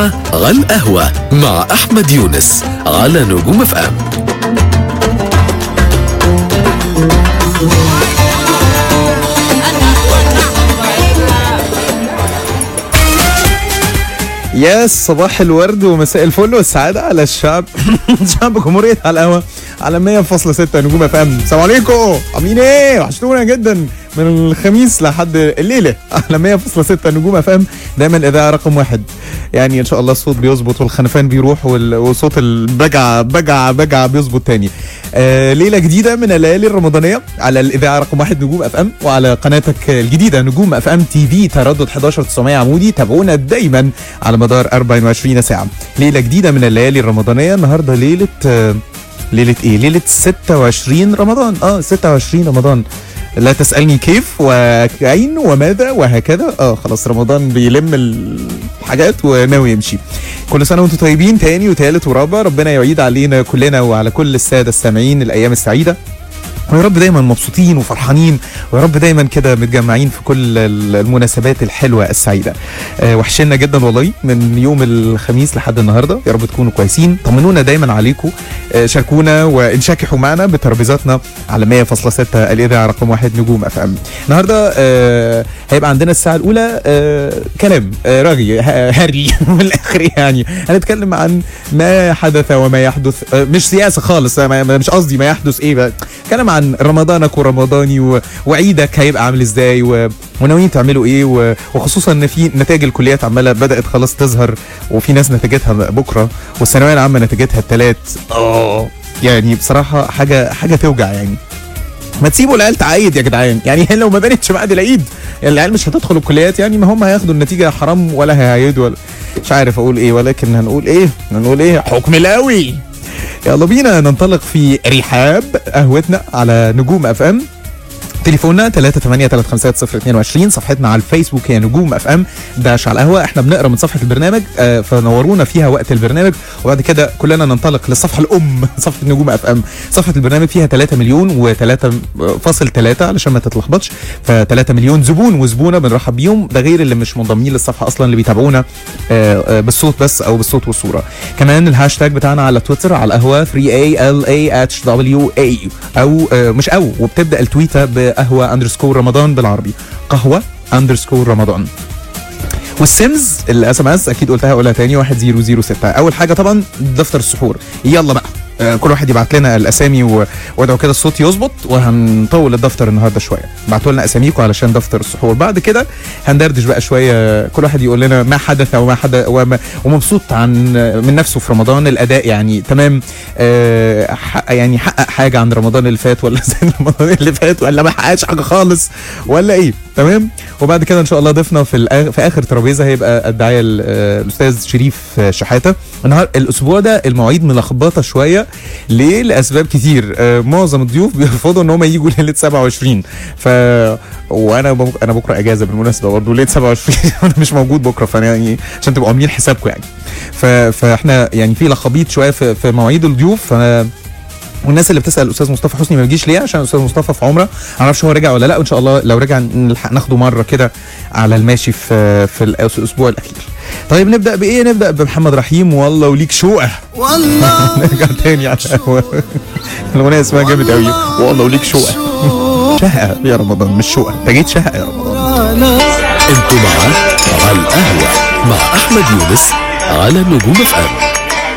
مع على القهوة مع أحمد يونس على نجوم اف ام يا صباح الورد ومساء الفل والسعادة على الشعب شعب جمهورية على القهوة على 100.6 نجوم اف ام السلام عليكم عاملين ايه وحشتونا جدا من الخميس لحد الليلة على 100.6 نجوم اف ام دايما اذاعة رقم واحد يعني ان شاء الله الصوت بيظبط والخنفان بيروح وال- وصوت البجع بجع بجع بيظبط تاني آه ليلة جديدة من الليالي الرمضانية على الاذاعة رقم واحد نجوم اف ام وعلى قناتك الجديدة نجوم اف ام تي في تردد 11900 عمودي تابعونا دايما على مدار 24 ساعة ليلة جديدة من الليالي الرمضانية النهاردة ليلة آه ليلة ايه؟ ليلة 26 رمضان اه 26 رمضان لا تسألني كيف وأين وماذا وهكذا اه خلاص رمضان بيلم الحاجات وناوي يمشي كل سنة وانتم طيبين تاني وتالت ورابع ربنا يعيد علينا كلنا وعلى كل السادة السامعين الأيام السعيدة ويا رب دايما مبسوطين وفرحانين ويا رب دايما كده متجمعين في كل ال- المناسبات الحلوه السعيده آه وحشنا جدا والله من يوم الخميس لحد النهارده يا رب تكونوا كويسين طمنونا دايما عليكم آه شاركونا وانشكحوا معنا بترابيزاتنا على 100.6 الاذاعه رقم واحد نجوم اف ام النهارده آه هيبقى عندنا الساعه الاولى آه كلام آه رغي ه- هري من الاخر يعني هنتكلم عن ما حدث وما يحدث آه مش سياسه خالص آه، ما- ما- مش قصدي ما يحدث ايه بقى كلام عن رمضانك ورمضاني و... وعيدك هيبقى عامل ازاي و... وناويين تعملوا ايه و... وخصوصا ان في نتائج الكليات عماله بدات خلاص تظهر وفي ناس نتيجتها بكره والثانويه العامه نتيجتها الثلاث اه يعني بصراحه حاجه حاجه توجع يعني ما تسيبوا العيال تعايد يا جدعان يعني لو ما بانتش بعد العيد العيال مش هتدخل الكليات يعني ما هم هياخدوا النتيجه حرام ولا هيعيدوا ولا مش عارف اقول ايه ولكن هنقول ايه هنقول ايه حكم القوي يلا بينا ننطلق في رحاب قهوتنا على نجوم اف ام تليفوننا 3835022 صفحتنا على الفيسبوك هي نجوم اف ام داش على القهوه احنا بنقرا من صفحه البرنامج آه، فنورونا فيها وقت البرنامج وبعد كده كلنا ننطلق للصفحه الام صفحه نجوم اف ام صفحه البرنامج فيها 3 مليون و3.3 علشان ما تتلخبطش ف 3 مليون زبون وزبونه بنرحب بيهم ده غير اللي مش منضمين للصفحه اصلا اللي بيتابعونا آه، آه، بالصوت بس او بالصوت والصوره كمان الهاشتاج بتاعنا على تويتر على القهوه 3 a l a h w a او آه، مش او وبتبدا التويته بقهوه اندرسكور رمضان بالعربي قهوه اندرسكور رمضان والسيمز الاس ام اس اكيد قلتها اقولها تاني 1006 اول حاجه طبعا دفتر السحور يلا بقى آه، كل واحد يبعت لنا الاسامي و- وادعوا كده الصوت يظبط وهنطول الدفتر النهارده شويه بعتوا لنا اساميكم علشان دفتر السحور بعد كده هندردش بقى شويه كل واحد يقول لنا ما حدث وما حدث وما ومبسوط عن من نفسه في رمضان الاداء يعني تمام آه حق- يعني حقق حاجه عن رمضان اللي فات ولا زي رمضان اللي فات ولا ما حققش حاجه خالص ولا ايه تمام وبعد كده ان شاء الله ضيفنا في الآخ- في اخر ترابيزه هيبقى الداعيه ال- آه، الاستاذ شريف آه، شحاته النهار الاسبوع ده المواعيد ملخبطه شويه ليه لاسباب كتير آه، معظم الضيوف بيرفضوا ان هم يجوا ليله 27 ف وانا بك... انا بكره اجازه بالمناسبه برضه ليله 27 انا مش موجود بكره فانا يعني عشان تبقوا عاملين حسابكم يعني ف... فاحنا يعني في لخبيط شويه في, في مواعيد الضيوف ف... والناس اللي بتسال الاستاذ مصطفى حسني ما بيجيش ليه عشان الاستاذ مصطفى في عمره ما اعرفش هو رجع ولا لا وان شاء الله لو رجع نلحق ناخده مره كده على الماشي في في الأس- الاسبوع الاخير طيب نبدا بايه نبدا بمحمد رحيم والله وليك شوقه والله نرجع تاني على القهوه الاغنيه اسمها جامد قوي والله وليك شوقه شهقه يا رمضان مش شوقه انت جيت شهقه يا رمضان انتوا مع على القهوة مع أحمد يونس على نجوم اف ام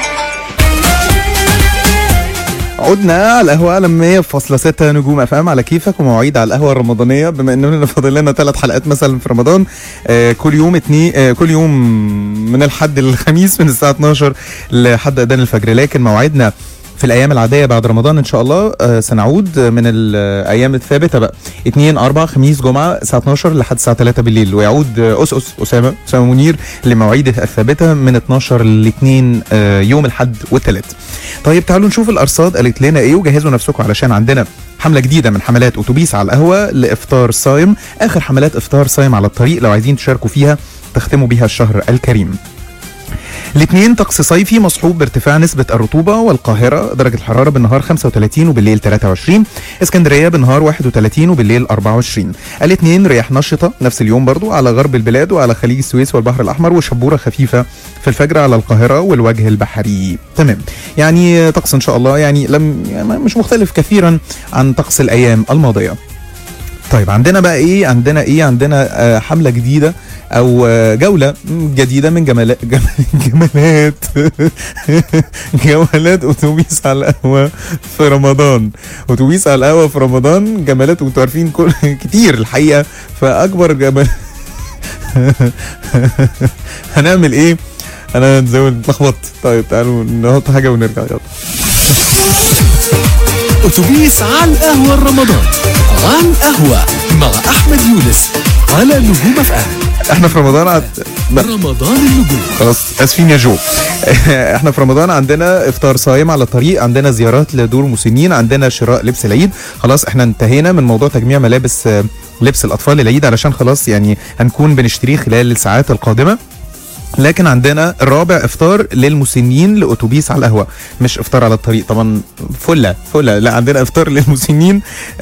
عدنا على القهوة على 100.6 نجوم اف ام على كيفك ومواعيد على القهوة الرمضانية بما اننا فاضل لنا ثلاث حلقات مثلا في رمضان آه كل يوم اتنين آه كل يوم من الحد للخميس من الساعة 12 لحد اذان الفجر لكن موعدنا في الايام العاديه بعد رمضان ان شاء الله آه سنعود من الايام الثابته بقى 2 4 خميس جمعه الساعه 12 لحد الساعه 3 بالليل ويعود آه اس اس اسامه اسامه منير لمواعيده الثابته من 12 ل 2 آه يوم الاحد والثلاث طيب تعالوا نشوف الارصاد قالت لنا ايه وجهزوا نفسكم علشان عندنا حمله جديده من حملات اتوبيس على القهوه لافطار صايم اخر حملات افطار صايم على الطريق لو عايزين تشاركوا فيها تختموا بيها الشهر الكريم الاثنين طقس صيفي مصحوب بارتفاع نسبة الرطوبة والقاهرة درجة الحرارة بالنهار 35 وبالليل 23 اسكندرية بالنهار 31 وبالليل 24 الاثنين رياح نشطة نفس اليوم برضو على غرب البلاد وعلى خليج السويس والبحر الأحمر وشبورة خفيفة في الفجر على القاهرة والوجه البحري تمام يعني طقس إن شاء الله يعني لم يعني مش مختلف كثيرا عن طقس الأيام الماضية طيب عندنا بقى ايه عندنا ايه عندنا آه حمله جديده او آه جوله جديده من جمالات جمالات جمالات اتوبيس على القهوه في رمضان اتوبيس على القهوه في رمضان جمالات وانتوا عارفين كل كتير الحقيقه فاكبر جمال هنعمل ايه انا نزود لخبطت طيب تعالوا نحط حاجه ونرجع يلا أتوبيس على القهوة رمضان عن قهوة مع أحمد يونس على نجوم اف ام احنا في رمضان عد... رمضان النجوم خلاص اسفين يا جو احنا في رمضان عندنا افطار صايم على الطريق عندنا زيارات لدور مسنين عندنا شراء لبس العيد خلاص احنا انتهينا من موضوع تجميع ملابس آه، لبس الاطفال للعيد علشان خلاص يعني هنكون بنشتريه خلال الساعات القادمه لكن عندنا الرابع افطار للمسنين لاتوبيس على القهوه مش افطار على الطريق طبعا فله فله لا عندنا افطار للمسنين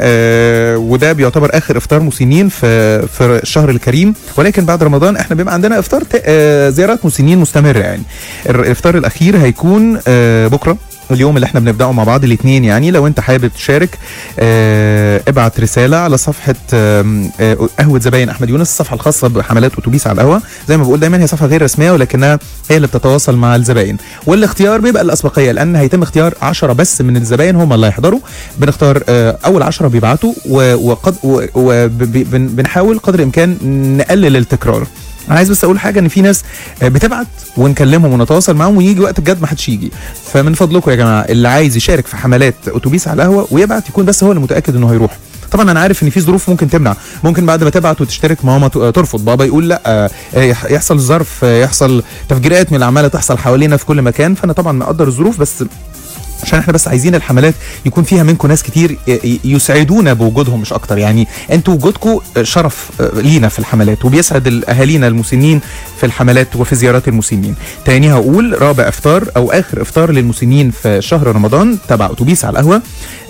آه وده بيعتبر اخر افطار مسنين في في الشهر الكريم ولكن بعد رمضان احنا بيبقى عندنا افطار ت- آه زيارات مسنين مستمره يعني الافطار الاخير هيكون آه بكره اليوم اللي احنا بنبداه مع بعض الاثنين يعني لو انت حابب تشارك آه ابعت رساله على صفحه آم، آه قهوه زباين احمد يونس الصفحه الخاصه بحملات اتوبيس على القهوه زي ما بقول دايما هي صفحه غير رسميه ولكنها هي اللي بتتواصل مع الزباين والاختيار بيبقى الاسبقيه لان هيتم اختيار 10 بس من الزباين هم اللي هيحضروا بنختار آه اول 10 بيبعتوا و- وقد وبنحاول قدر الامكان نقلل التكرار انا عايز بس اقول حاجه ان في ناس آه، بتبعت ونكلمهم ونتواصل معاهم ويجي وقت الجد ما حدش يجي فمن فضلكم يا جماعه اللي عايز يشارك في حملات اتوبيس على القهوه ويبعت يكون بس هو اللي متاكد انه هيروح طبعا انا عارف ان في ظروف ممكن تمنع ممكن بعد ما تبعت وتشترك ماما ت- ترفض بابا يقول لا آه، يح- يحصل ظرف آه، يحصل تفجيرات من اللي عماله تحصل حوالينا في كل مكان فانا طبعا مقدر الظروف بس عشان احنا بس عايزين الحملات يكون فيها منكم ناس كتير ي- ي- يسعدونا بوجودهم مش اكتر يعني انتوا وجودكم شرف آه، لينا في الحملات وبيسعد ال- اهالينا المسنين في الحملات وفي زيارات المسنين تاني هقول رابع افطار او اخر افطار للمسنين في شهر رمضان تبع اتوبيس على القهوه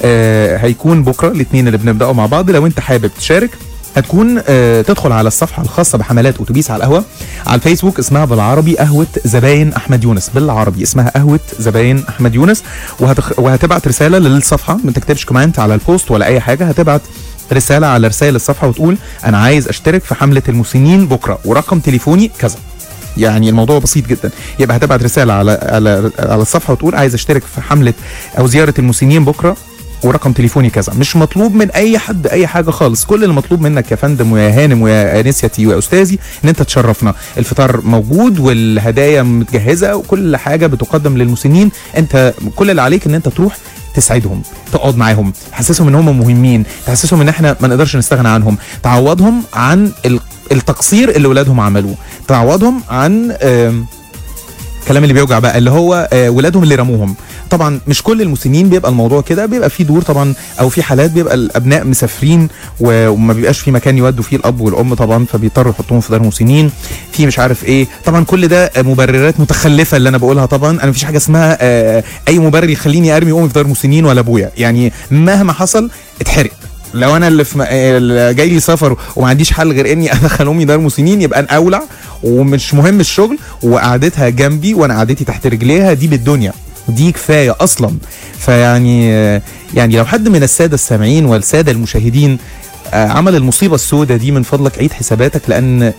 آه هيكون بكره الاثنين اللي بنبداه مع بعض لو انت حابب تشارك هتكون آه تدخل على الصفحه الخاصه بحملات اتوبيس على القهوه على الفيسبوك اسمها بالعربي قهوه زباين احمد يونس بالعربي اسمها قهوه زباين احمد يونس وهتخ... وهتبعت رساله للصفحه ما تكتبش كومنت على البوست ولا اي حاجه هتبعت رساله على رسائل الصفحه وتقول انا عايز اشترك في حمله المسنين بكره ورقم تليفوني كذا يعني الموضوع بسيط جدا يبقى هتبعت رساله على على على الصفحه وتقول عايز اشترك في حمله او زياره المسنين بكره ورقم تليفوني كذا مش مطلوب من اي حد اي حاجه خالص كل اللي مطلوب منك يا فندم ويا هانم ويا انسيتي ويا استاذي ان انت تشرفنا الفطار موجود والهدايا متجهزه وكل حاجه بتقدم للمسنين انت كل اللي عليك ان انت تروح تسعدهم تقعد معاهم تحسسهم ان هم مهمين تحسسهم ان احنا ما نقدرش نستغنى عنهم تعوضهم عن ال- التقصير اللي ولادهم عملوه تعوضهم عن آم، الكلام اللي بيوجع بقى اللي هو آه، ولادهم اللي رموهم طبعا مش كل المسنين بيبقى الموضوع كده بيبقى في دور طبعا او في حالات بيبقى الابناء مسافرين و- وما بيبقاش في مكان يودوا فيه الاب والام طبعا فبيضطروا يحطوهم في دار مسنين في مش عارف ايه طبعا كل ده آه، مبررات متخلفه اللي انا بقولها طبعا انا مفيش حاجه اسمها آه، اي مبرر يخليني ارمي امي في دار مسنين ولا ابويا يعني مهما حصل اتحرق لو انا اللي في م... اللي جاي لي سفر وما عنديش حل غير اني ادخل امي دار مسنين يبقى انا اولع ومش مهم الشغل وقعدتها جنبي وانا قعدتي تحت رجليها دي بالدنيا دي كفايه اصلا فيعني يعني لو حد من الساده السامعين والساده المشاهدين آه، عمل المصيبه السوداء دي من فضلك عيد حساباتك لان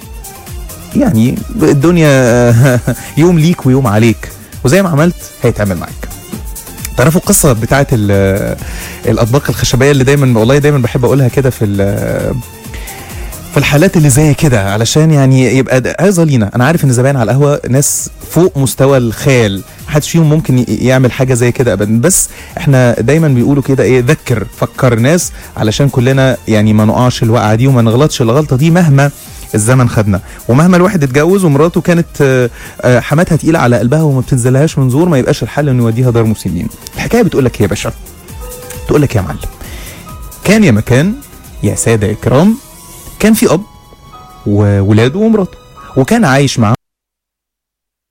يعني الدنيا يوم ليك ويوم عليك وزي ما عملت هيتعمل معاك تعرفوا القصه بتاعت ال- الاطباق الخشبيه اللي دايما والله دايما بحب اقولها كده في ال- في الحالات اللي زي كده علشان يعني يبقى ده- هذا لينا انا عارف ان زباين على القهوه ناس فوق مستوى الخيال محدش فيهم ممكن ي- يعمل حاجه زي كده ابدا بس احنا دايما بيقولوا كده ايه ذكر فكر الناس علشان كلنا يعني ما نقعش الوقعه دي وما نغلطش الغلطه دي مهما الزمن خدنا ومهما الواحد اتجوز ومراته كانت آه، آه، حماتها تقيله على قلبها وما بتنزلهاش من زور ما يبقاش الحل انه يوديها دار مسنين الحكايه بتقول لك ايه يا باشا تقول لك يا معلم كان يا مكان يا ساده يا كرام كان في اب وولاده ومراته وكان عايش معاه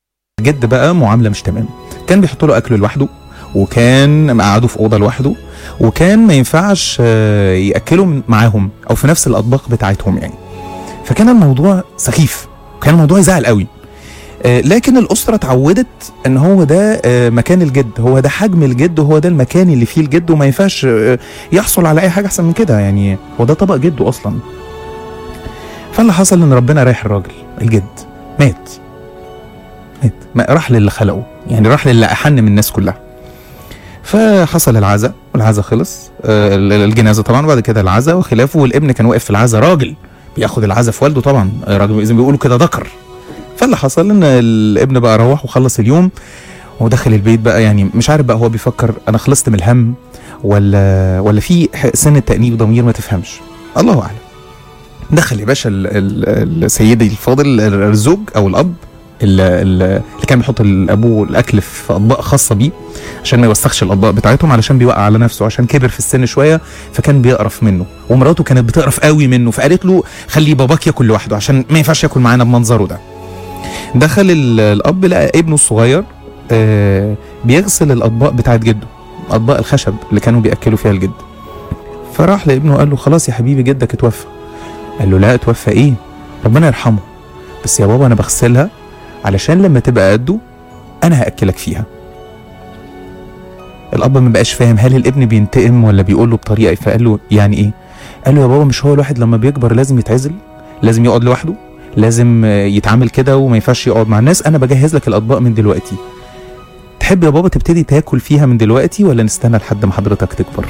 جد بقى معامله مش تمام كان بيحط له اكله لوحده وكان مقعده في اوضه لوحده وكان ما ينفعش آه، ياكله معاهم او في نفس الاطباق بتاعتهم يعني فكان الموضوع سخيف كان الموضوع يزعل قوي آه، لكن الاسره اتعودت ان هو ده آه، مكان الجد هو ده حجم الجد وهو ده المكان اللي فيه الجد وما ينفعش آه، يحصل على اي حاجه احسن من كده يعني هو ده طبق جده اصلا فاللي حصل ان ربنا رايح الراجل الجد مات مات ما راح للي خلقه يعني راح للي احن من الناس كلها فحصل العزاء والعزاء خلص آه، ال- الجنازه طبعا وبعد كده العزاء وخلافه والابن كان واقف في العزاء راجل بياخد العزاء في والده طبعا آه، راجل زي ما بيقولوا كده ذكر فاللي حصل ان الابن بقى روح وخلص اليوم ودخل البيت بقى يعني مش عارف بقى هو بيفكر انا خلصت من الهم ولا ولا في ح- سن تأنيب ضمير ما تفهمش الله اعلم دخل يا باشا ال- ال- السيدي الفاضل الزوج او الاب ال- ال- اللي كان بيحط لابوه الاكل في اطباق خاصه بيه عشان ما يوسخش الاطباق بتاعتهم علشان بيوقع على نفسه عشان كبر في السن شويه فكان بيقرف منه ومراته كانت بتقرف قوي منه فقالت له خلي باباك ياكل لوحده عشان ما ينفعش ياكل معانا بمنظره ده دخل ال- الاب لقى ابنه الصغير آه، بيغسل الاطباق بتاعت جده اطباق الخشب اللي كانوا بياكلوا فيها الجد فراح لابنه قال له خلاص يا حبيبي جدك اتوفى قال له لا اتوفى ايه ربنا يرحمه بس يا بابا انا بغسلها علشان لما تبقى قده انا هاكلك فيها الاب ما بقاش فاهم هل الابن بينتقم ولا بيقول له بطريقه إيه؟ فقال له يعني ايه قال له يا بابا مش هو الواحد لما بيكبر لازم يتعزل لازم يقعد لوحده لازم آه، يتعامل كده وما ينفعش يقعد مع الناس انا بجهز لك الاطباق من دلوقتي تحب يا بابا تبتدي تاكل فيها من دلوقتي ولا نستنى لحد ما حضرتك تكبر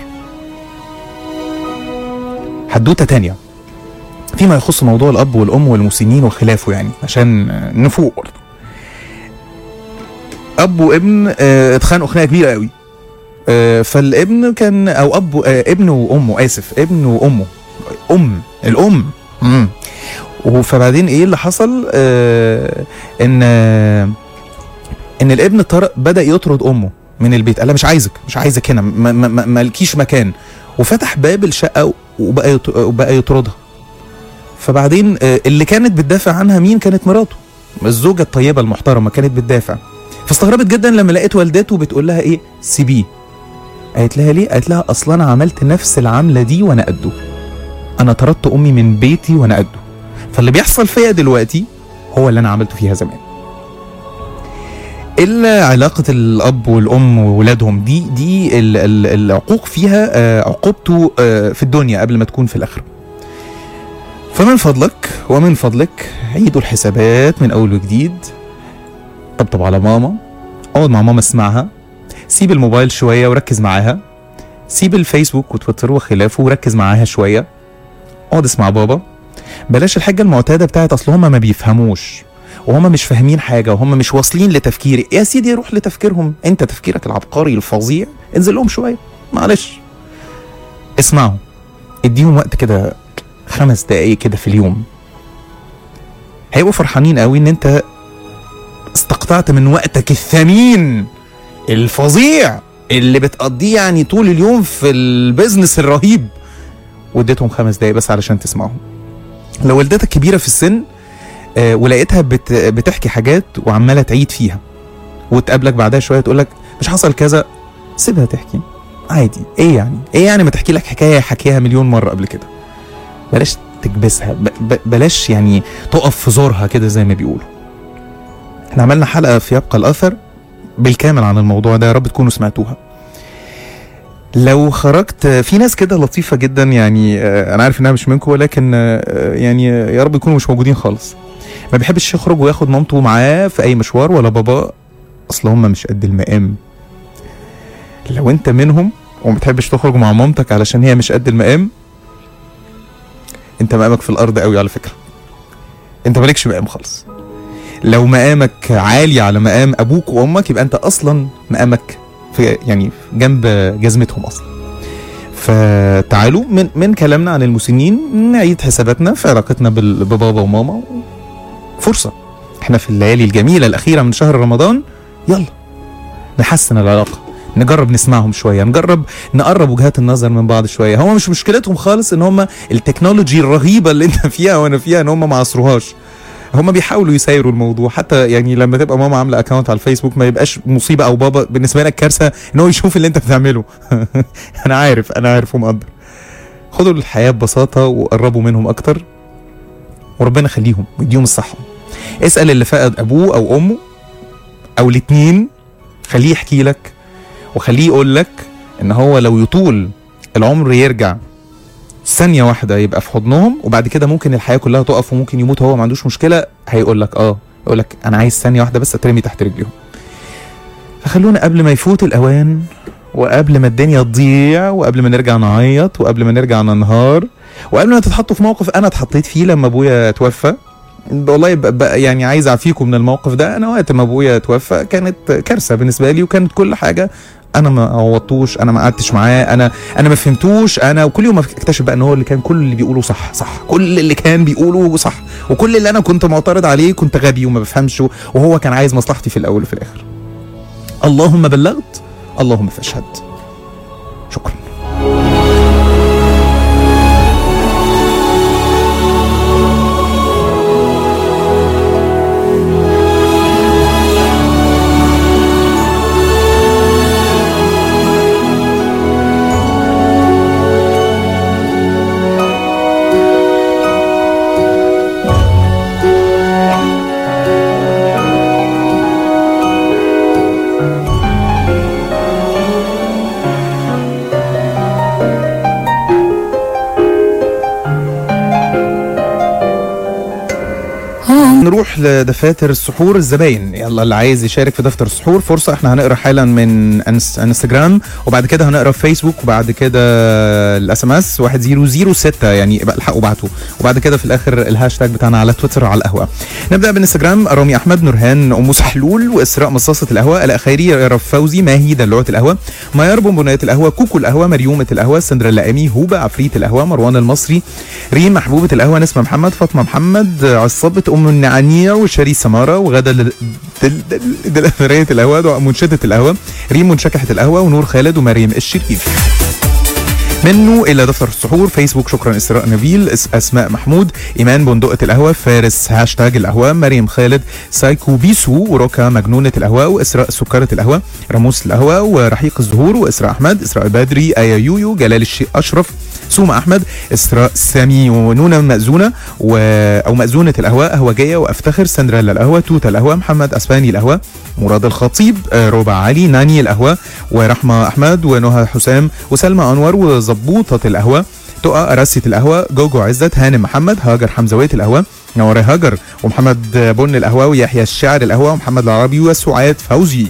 حدوته تانية فيما يخص موضوع الاب والام والمسنين وخلافه يعني عشان آه، نفوق برضه اب وابن آه، اتخانقوا خناقه كبيره قوي آه، فالابن كان او اب آه، ابن وامه اسف ابن وامه ام الام امم فبعدين ايه اللي حصل آه ان آه ان الابن طارق بدا يطرد امه من البيت قال لها مش عايزك مش عايزك هنا ما- ما- ما- مالكيش مكان وفتح باب الشقه وبقى يط- وبقى يطردها فبعدين آه، اللي كانت بتدافع عنها مين كانت مراته الزوجه الطيبه المحترمه كانت بتدافع فاستغربت جدا لما لقيت والدته بتقول لها ايه سيبيه قالت لها ليه قالت لها اصلا انا عملت نفس العمله دي وانا قده انا طردت امي من بيتي وانا قده فاللي بيحصل فيا دلوقتي هو اللي انا عملته فيها زمان الا علاقه الاب والام وولادهم دي دي ال- ال- العقوق فيها آه، عقوبته آه، في الدنيا قبل ما تكون في الاخره فمن فضلك ومن فضلك عيدوا الحسابات من اول وجديد طبطب على ماما اقعد مع ماما اسمعها سيب الموبايل شويه وركز معاها سيب الفيسبوك وتويتر وخلافه وركز معاها شويه اقعد اسمع بابا بلاش الحاجه المعتاده بتاعت اصل هما ما بيفهموش وهما مش فاهمين حاجه وهما مش واصلين لتفكيري يا سيدي روح لتفكيرهم انت تفكيرك العبقري الفظيع انزل لهم شويه معلش اسمعهم اديهم وقت كده خمس دقايق كده في اليوم هيبقوا فرحانين قوي ان انت استقطعت من وقتك الثمين الفظيع اللي بتقضيه يعني طول اليوم في البيزنس الرهيب واديتهم خمس دقايق بس علشان تسمعهم لو والدتك كبيره في السن آه، ولقيتها بت بتحكي حاجات وعماله تعيد فيها وتقابلك بعدها شويه تقول لك مش حصل كذا سيبها تحكي عادي ايه يعني ايه يعني ما تحكي لك حكايه حكيها مليون مره قبل كده بلاش تكبسها ب ب بلاش يعني تقف في زورها كده زي ما بيقولوا احنا عملنا حلقه في يبقى الاثر بالكامل عن الموضوع ده يا رب تكونوا سمعتوها لو خرجت في ناس كده لطيفة جدا يعني آه، أنا عارف إنها مش منكم ولكن آه، يعني يا رب يكونوا مش موجودين خالص ما بيحبش يخرج وياخد مامته معاه في أي مشوار ولا بابا أصل هم مش قد المقام لو أنت منهم وما بتحبش تخرج مع مامتك علشان هي مش قد المقام أنت مقامك في الأرض قوي على فكرة أنت مالكش مقام خالص لو مقامك عالي على مقام أبوك وأمك يبقى أنت أصلا مقامك في يعني جنب جزمتهم اصلا فتعالوا من من كلامنا عن المسنين نعيد حساباتنا في علاقتنا بال- ببابا وماما فرصه احنا في الليالي الجميله الاخيره من شهر رمضان يلا نحسن العلاقه نجرب نسمعهم شويه نجرب نقرب وجهات النظر من بعض شويه هو مش مشكلتهم خالص ان هم التكنولوجي الرهيبه اللي انت فيها وانا فيها ان هم ما عصروهاش هم بيحاولوا يسايروا الموضوع حتى يعني لما تبقى ماما عامله اكونت على الفيسبوك ما يبقاش مصيبه او بابا بالنسبه لك كارثه ان هو يشوف اللي انت بتعمله انا عارف انا عارف ومقدر خدوا الحياه ببساطه وقربوا منهم اكتر وربنا يخليهم ويديهم الصحه اسال اللي فقد ابوه او امه او الاتنين خليه يحكي لك وخليه يقول لك ان هو لو يطول العمر يرجع ثانية واحدة يبقى في حضنهم وبعد كده ممكن الحياة كلها تقف وممكن يموت هو ما عندوش مشكلة هيقول لك اه يقول لك انا عايز ثانية واحدة بس اترمي تحت رجليهم فخلونا قبل ما يفوت الاوان وقبل ما الدنيا تضيع وقبل ما نرجع نعيط وقبل ما نرجع ننهار وقبل ما تتحطوا في موقف انا اتحطيت فيه لما ابويا توفى والله ب- ب- يعني عايز اعفيكم من الموقف ده انا وقت ما ابويا توفى كانت كارثه بالنسبه لي وكانت كل حاجه انا ما عوضتوش انا ما قعدتش معاه انا انا ما فهمتوش انا وكل يوم اكتشف بقى ان هو اللي كان كل اللي بيقوله صح صح كل اللي كان بيقوله صح وكل اللي انا كنت معترض عليه كنت غبي وما بفهمش وهو كان عايز مصلحتي في الاول وفي الاخر اللهم بلغت اللهم فاشهد شكرا نروح لدفاتر السحور الزباين يلا اللي عايز يشارك في دفتر السحور فرصة احنا هنقرا حالا من أنس- انستجرام وبعد كده هنقرا في فيسبوك وبعد كده الاس ام اس 1006 يعني ابقى الحقوا ابعتوا وبعد كده في الاخر الهاشتاج بتاعنا على تويتر على القهوة نبدا بالانستجرام رامي احمد نورهان ام سحلول واسراء مصاصة القهوة الاء خيري يارف فوزي ماهي دلوعة القهوة ميار بونبونات القهوة كوكو القهوة مريومة القهوة سندريلا امي هوبة عفريت القهوة مروان المصري ريم محبوبة القهوة نسمة محمد فاطمة محمد عصابة أم النعنيع وشري سمارة وغدا دل- دل- دل- دلافرية القهوة دعاء منشدة القهوة ريم منشكحة القهوة ونور خالد ومريم الشريف منه الى دفتر السحور فيسبوك شكرا اسراء نبيل اس اسماء محمود ايمان بندقه القهوه فارس هاشتاج القهوه مريم خالد سايكو بيسو وروكا مجنونه القهوه واسراء سكره القهوه راموس القهوه ورحيق الزهور واسراء احمد اسراء بدري ايا يويو جلال الشيخ اشرف سوما احمد اسراء سامي ونونا مأذونه و... او مأذونه القهوه قهوجيه وافتخر سندريلا القهوه توتا القهوه محمد اسباني القهوه مراد الخطيب آه، ربع علي ناني القهوه ورحمه احمد ونهى حسام وسلمى انور وزبوطه القهوه تقى راسية القهوة جوجو عزت هانم محمد هاجر حمزوية القهوة نوري هاجر ومحمد بن القهوة ويحيى الشاعر القهوة ومحمد العربي وسعاد فوزي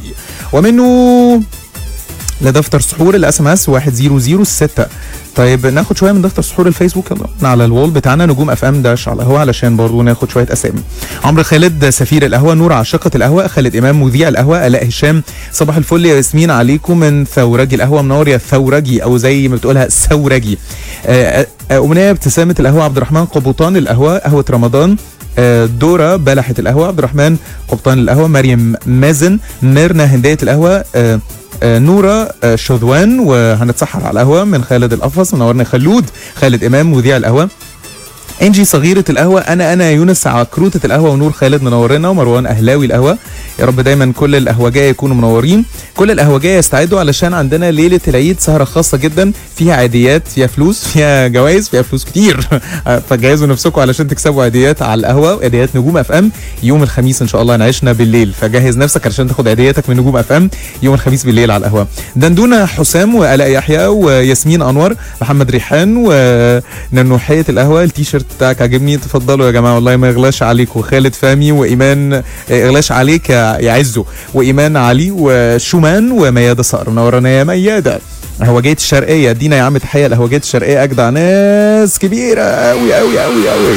ومنه لدفتر سحور الاس ام اس 1006 طيب ناخد شويه من دفتر سحور الفيسبوك يلا إحنا على الوول بتاعنا نجوم اف ام داش على القهوه علشان برضو ناخد شويه اسامي عمرو خالد سفير القهوه نور عاشقه القهوه خالد امام مذيع القهوه الاء هشام صباح الفل يا ياسمين عليكم من ثورجي القهوه منور يا ثورجي او زي ما بتقولها ثورجي آه، آه، امنيه ابتسامه القهوه عبد الرحمن قبطان القهوه قهوه رمضان آه، دورة بلحة القهوة عبد الرحمن قبطان القهوة مريم مازن ميرنا هندية القهوة آه، آه، نورة آه، شذوان وهنتسحر على القهوة من خالد القفص منورنا خلود خالد إمام مذيع القهوة انجي صغيرة القهوة انا انا يونس عكروتة القهوة ونور خالد منورنا ومروان اهلاوي القهوة يا رب دايما كل القهوجية يكونوا منورين كل القهوجية يستعدوا علشان عندنا ليلة العيد سهرة خاصة جدا فيها عيديات فيها فلوس فيها جوائز فيها فلوس كتير فجهزوا نفسكم علشان تكسبوا عيديات على القهوة وعيديات نجوم اف ام يوم الخميس ان شاء الله نعيشنا بالليل فجهز نفسك علشان تاخد عيدياتك من نجوم اف ام يوم الخميس بالليل على القهوة دندونة حسام وآلاء يحيى وياسمين انور محمد ريحان وننوحية القهوة التيشيرت بتاعك عاجبني تفضلوا يا جماعة والله ما يغلاش عليكم خالد فهمي وإيمان آه، يغلاش عليك يا يا عزو وإيمان علي وشومان وميادة صقر منورانا يا ميادة قهوجية الشرقية ادينا يا عم تحية القهوجية الشرقية أجدع ناس كبيرة أوي أوي أوي أوي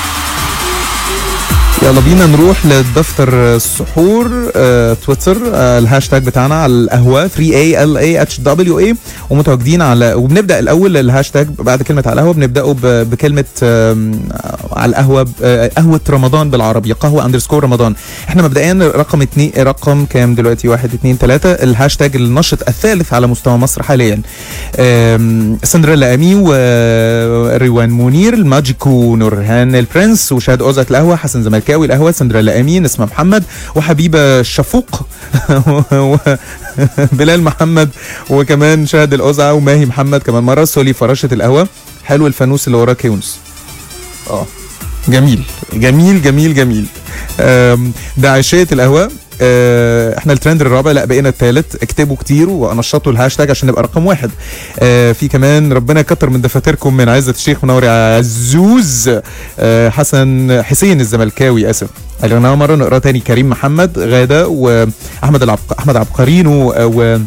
يلا بينا نروح لدفتر السحور آه، تويتر آه، الهاشتاج بتاعنا على القهوه 3 a l a h w a ومتواجدين على وبنبدا الاول الهاشتاج بعد كلمه على القهوه بنبداه ب- بكلمه آم، على القهوه ب- آه، قهوه رمضان بالعربي قهوه اندرسكور رمضان احنا مبدئيا رقم اتنين رقم كام دلوقتي واحد اتنين تلاته الهاشتاج النشط الثالث على مستوى مصر حاليا آم، سندريلا امي وريوان منير الماجيكو نورهان البرنس وشاد اوزة القهوه حسن زملكاوي الزملكاوي القهوه سندريلا امين اسمها محمد وحبيبه شفوق و- بلال محمد وكمان شاهد الأزعة وماهي محمد كمان مره سولي فرشه القهوه حلو الفانوس اللي وراك يونس اه جميل جميل جميل جميل آم، ده عشية القهوة آه، احنا الترند الرابع لا بقينا الثالث اكتبوا كتير ونشطوا الهاشتاج عشان نبقى رقم واحد آه، في كمان ربنا يكتر من دفاتركم من عزة الشيخ منور يا عزوز آه، حسن حسين الزملكاوي اسف قالنا مره نقرا تاني كريم محمد غاده واحمد العبق احمد عبقرين و, و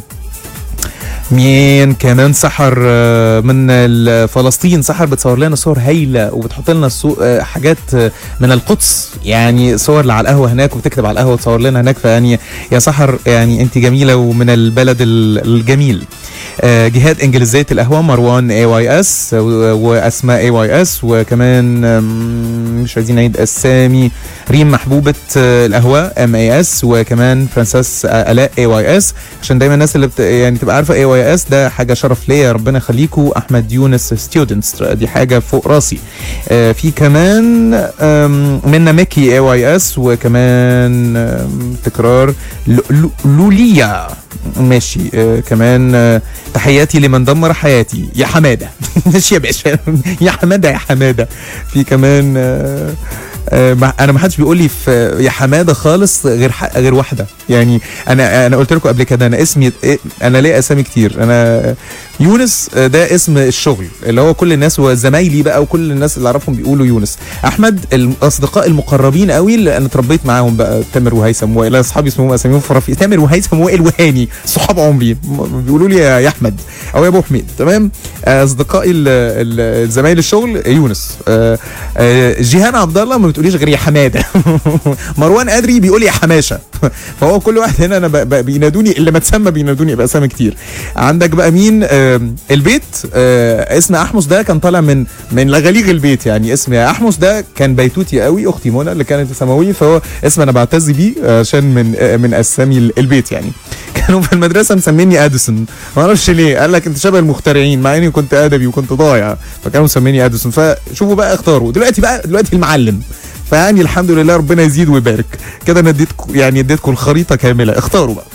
مين كمان سحر آه، من ال- فلسطين سحر بتصور لنا صور هايله وبتحط لنا صو- آه، حاجات آه، من القدس يعني صور اللي على القهوه هناك وبتكتب على القهوه وتصور لنا هناك فيعني يا سحر يعني انت جميله ومن البلد ال- الجميل آه، جهاد انجليزيه القهوه مروان اي واي اس واسماء اي واي اس وكمان آم، مش عايزين نعيد اسامي ريم محبوبه آه، القهوه ام اي اس وكمان فرانسيس آه، الاء اي واي اس عشان دايما الناس اللي بت... يعني تبقى عارفه اي واي اس ده حاجه شرف ليا ربنا يخليكوا احمد يونس ستودنتس دي حاجه فوق راسي آه في كمان آم، منا ميكي اي واي اس وكمان آم، تكرار ل- ل- لوليا ماشي آه كمان آه تحياتي لمن دمر حياتي يا حماده ماشي يا باشا يا حماده يا حماده في كمان آه آه، ما- انا ما حدش بيقول لي في يا حماده خالص غير ح- غير واحده يعني انا انا قلت لكم قبل كده انا اسمي إيه، انا ليه اسامي كتير انا يونس آه، ده اسم الشغل اللي هو كل الناس وزمايلي بقى وكل الناس اللي اعرفهم بيقولوا يونس احمد الاصدقاء المقربين قوي اللي انا اتربيت معاهم بقى تامر وهيثم وائل أنا اصحابي اسمهم اساميهم فرافي تامر وهيثم وائل وهاني صحاب عمري م- بيقولوا لي يا يا احمد او يا ابو حميد تمام آه، اصدقائي ال- ال- زمايل الشغل يونس آه، آه، جيهان عبد الله ما بتقوليش غير يا حماده مروان قدري بيقول يا حماشه فهو كل واحد هنا انا ب- ب- بينادوني اللي ما تسمى بينادوني باسامي كتير عندك بقى مين آم، البيت آه، اسم احمس ده كان طالع من من لغاليغ البيت يعني اسم يا احمس ده كان بيتوتي قوي اختي منى اللي كانت في ثانوي فهو اسم انا بعتز بيه عشان من آه، من اسامي ال- البيت يعني كانوا في المدرسه مسميني اديسون ما اعرفش ليه قال لك انت شبه المخترعين مع اني كنت ادبي وكنت ضايع فكانوا مسميني اديسون فشوفوا بقى اختاروا دلوقتي بقى دلوقتي المعلم فيعني الحمد لله ربنا يزيد ويبارك كده انا اديتكم يعني اديتكم الخريطه كامله اختاروا بقى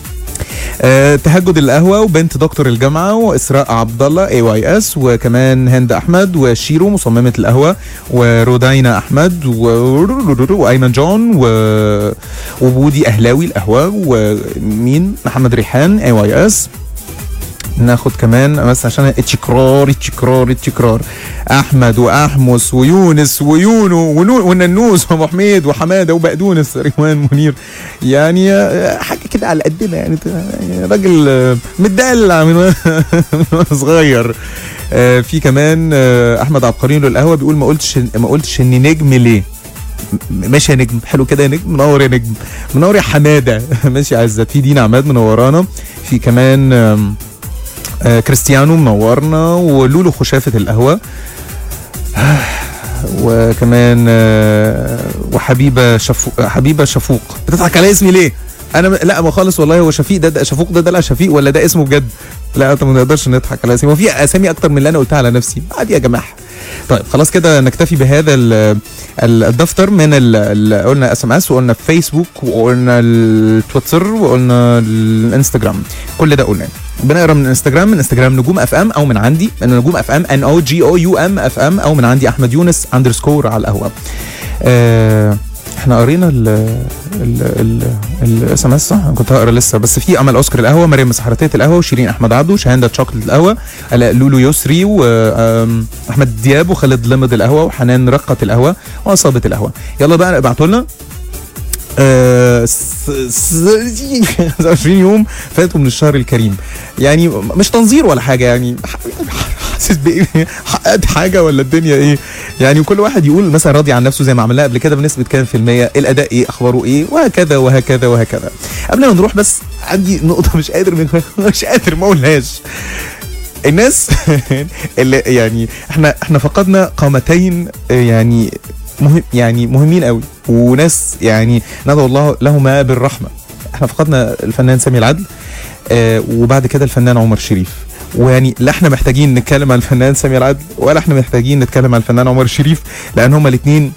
أه تهجد القهوه وبنت دكتور الجامعه واسراء عبد الله اي واي اس وكمان هند احمد وشيرو مصممه القهوه ورودينا احمد و... وايمن جون و... وبودي اهلاوي القهوه ومين محمد ريحان اي واي اس ناخد كمان بس عشان التكرار التكرار التكرار احمد واحمس ويونس ويونو ونو وننوس وابو حميد وحماده وبقدونس ريوان منير يعني آه، حاجه كده على قدنا يعني يعني راجل آه، متدلع من وأنا- من وانا صغير آه، في كمان آه، احمد عبقرين له القهوه بيقول ما قلتش ما قلتش اني نجم ليه م- ماشي يا نجم حلو كده يا نجم منور يا نجم منور يا حماده ماشي يا عزت في دينا عماد منورانا في كمان آم، آه كريستيانو منورنا ولولو خشافة القهوة وكمان آه وحبيبة شفوق حبيبة شفوق بتضحك على اسمي ليه؟ انا م- لا ما خالص والله هو شفيق ده, ده شفوق ده دلع شفيق ولا ده اسمه بجد؟ لا طب ما نقدرش نضحك على اسمي هو في اسامي اكتر من اللي انا قلتها على نفسي عادي يا جماعه طيب خلاص كده نكتفي بهذا ال- ال- الدفتر من ال- ال- قلنا اس ام اس وقلنا فيسبوك وقلنا التويتر وقلنا الانستجرام كل ده قلناه بنقرا من الانستجرام من انستجرام نجوم اف ام او من عندي من نجوم اف ام ان او جي او يو ام اف ام او من عندي احمد يونس اندرسكور على القهوه آه احنا قرينا ال ال الاس ام اس صح؟ أنا كنت هقرا لسه بس في امل اوسكار القهوه مريم مسحرتيه القهوه وشيرين احمد عبده شهانده شوكليت القهوه آلاء لولو يسري واحمد دياب وخالد لمد القهوه وحنان رقه القهوه وعصابه القهوه يلا بقى ابعتوا لنا آه، س- س- 25 يوم فاتوا من الشهر الكريم يعني مش تنظير ولا حاجه يعني حاسس بايه حققت حاجه ولا الدنيا ايه يعني كل واحد يقول مثلا راضي عن نفسه زي ما عملناه قبل كده بنسبه كام في الميه الاداء ايه اخباره ايه وهكذا وهكذا وهكذا قبل ما نروح بس عندي نقطه مش قادر من مش قادر ما اقولهاش الناس اللي يعني احنا احنا فقدنا قامتين آه، يعني مهم يعني مهمين قوي وناس يعني ندعو الله لهما بالرحمه احنا فقدنا الفنان سامي العدل آه وبعد كده الفنان عمر شريف ويعني لا احنا محتاجين نتكلم عن الفنان سامي العدل ولا احنا محتاجين نتكلم عن الفنان عمر شريف لان هما الاثنين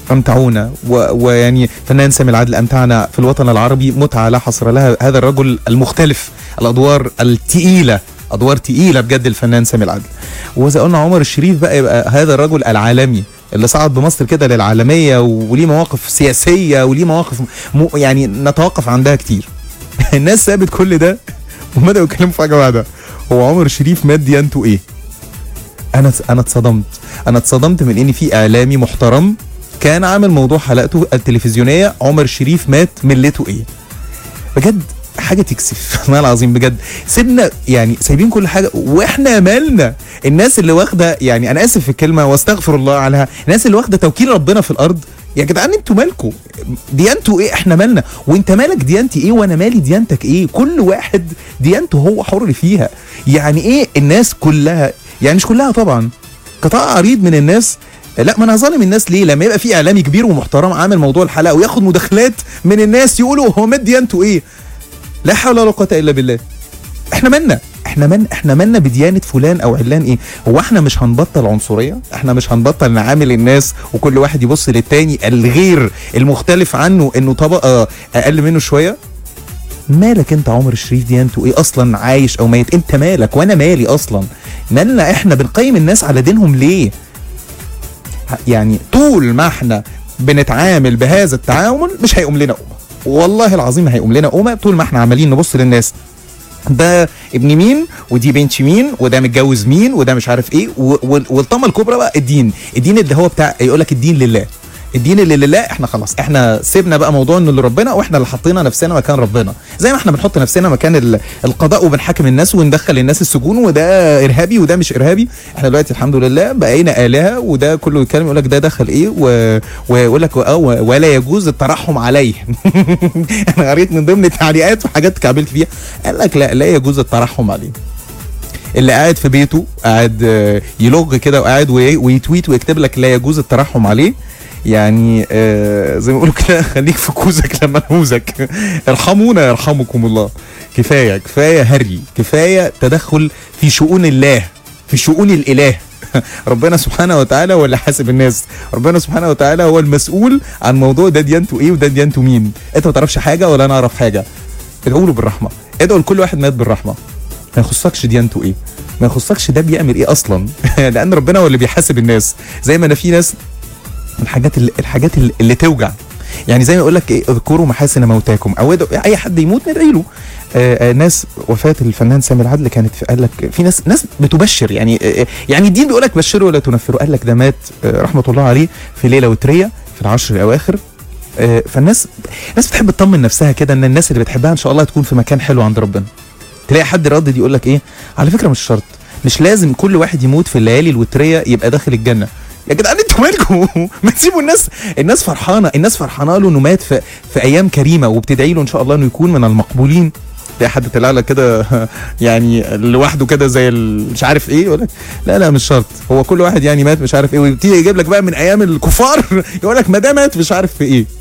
امتعونا و- ويعني فنان سامي العدل امتعنا في الوطن العربي متعه لا حصر لها هذا الرجل المختلف الادوار الثقيله ادوار تقيله بجد الفنان سامي العدل واذا قلنا عمر الشريف بقى يبقى هذا الرجل العالمي اللي صعد بمصر كده للعالميه وليه مواقف سياسيه وليه مواقف م... يعني نتوقف عندها كتير الناس سابت كل ده وبداوا يتكلموا في حاجه واحده هو عمر الشريف مات ديانته ايه انا انا اتصدمت انا اتصدمت من ان في اعلامي محترم كان عامل موضوع حلقته التلفزيونيه عمر الشريف مات ملته ايه بجد حاجه تكسف والله العظيم بجد سيبنا يعني سايبين كل حاجه واحنا مالنا الناس اللي واخده يعني انا اسف في الكلمه واستغفر الله عنها الناس اللي واخده توكيل ربنا في الارض يا جدعان انتوا مالكوا ديانته ايه احنا مالنا وانت مالك ديانتي ايه وانا مالي ديانتك ايه كل واحد ديانته هو حر فيها يعني ايه الناس كلها يعني مش كلها طبعا قطاع عريض من الناس لا ما انا ظالم الناس ليه لما يبقى في اعلامي كبير ومحترم عامل موضوع الحلقه وياخد مداخلات من الناس يقولوا هو مات ديانته ايه لا حول ولا قوه الا بالله احنا مالنا احنا من احنا مالنا بديانه فلان او علان ايه هو احنا مش هنبطل عنصريه احنا مش هنبطل نعامل الناس وكل واحد يبص للتاني الغير المختلف عنه انه طبقه اقل منه شويه مالك انت عمر الشريف ديانته ايه اصلا عايش او ميت انت مالك وانا مالي اصلا مالنا احنا بنقيم الناس على دينهم ليه يعني طول ما احنا بنتعامل بهذا التعامل مش هيقوم لنا قومه والله العظيم ما هيقوم لنا قومه طول ما احنا عمالين نبص للناس ده ابن مين ودي بنت مين وده متجوز مين وده مش عارف ايه و- وال- والطامه الكبرى بقى الدين الدين اللي هو بتاع يقول لك الدين لله الدين اللي لله احنا خلاص احنا سيبنا بقى موضوع انه لربنا واحنا اللي حطينا نفسنا مكان ربنا زي ما احنا بنحط نفسنا مكان ال- القضاء وبنحاكم الناس وندخل الناس السجون وده ارهابي وده مش ارهابي احنا دلوقتي الحمد لله بقينا الهه وده كله يتكلم يقول لك ده دخل ايه و- ويقول لك اه ولا يجوز الترحم عليه انا قريت من ضمن التعليقات وحاجات كعبلت فيها قال لك لا لا يجوز الترحم عليه اللي قاعد في بيته قاعد آه، يلغ كده وقاعد وي- ويتويت ويكتب لك لا يجوز الترحم عليه يعني آه زي ما بيقولوا كده خليك في كوزك لما نوزك ارحمونا يرحمكم الله كفايه كفايه هري كفايه تدخل في شؤون الله في شؤون الاله ربنا سبحانه وتعالى هو اللي حاسب الناس ربنا سبحانه وتعالى هو المسؤول عن موضوع ده ديانته ايه وده ديانته مين انت ما تعرفش حاجه ولا انا اعرف حاجه ادعوا له بالرحمه ادعوا لكل واحد مات بالرحمه ما يخصكش ديانته ايه ما يخصكش ده بيعمل ايه اصلا لان ربنا هو اللي بيحاسب الناس زي ما انا في ناس الحاجات اللي الحاجات اللي, اللي توجع يعني زي ما يقول لك ايه اذكروا محاسن موتاكم او ادعوا- اي حد يموت ندعي له آه آه ناس وفاه الفنان سامي العدل كانت في قال لك في ناس ناس بتبشر يعني آه يعني الدين بيقول لك بشروا ولا تنفروا قال لك ده مات آه رحمه الله عليه في ليله وتريه في العشر الاواخر آه فالناس الناس بتحب تطمن نفسها كده ان الناس اللي بتحبها ان شاء الله تكون في مكان حلو عند ربنا تلاقي حد ردد يقول لك ايه على فكره مش شرط مش لازم كل واحد يموت في الليالي الوتريه يبقى داخل الجنه يا جدعان انتوا مالكم ما تسيبوا الناس الناس فرحانه الناس فرحانه له انه مات في, في ايام كريمه وبتدعي له ان شاء الله انه يكون من المقبولين تلاقي حد طلع لك كده يعني لوحده كده زي ال- مش عارف ايه يقول لك لا لا مش شرط هو كل واحد يعني مات مش عارف ايه ويبتدي يجيب لك بقى من ايام الكفار يقول لك ما ده مات مش عارف في ايه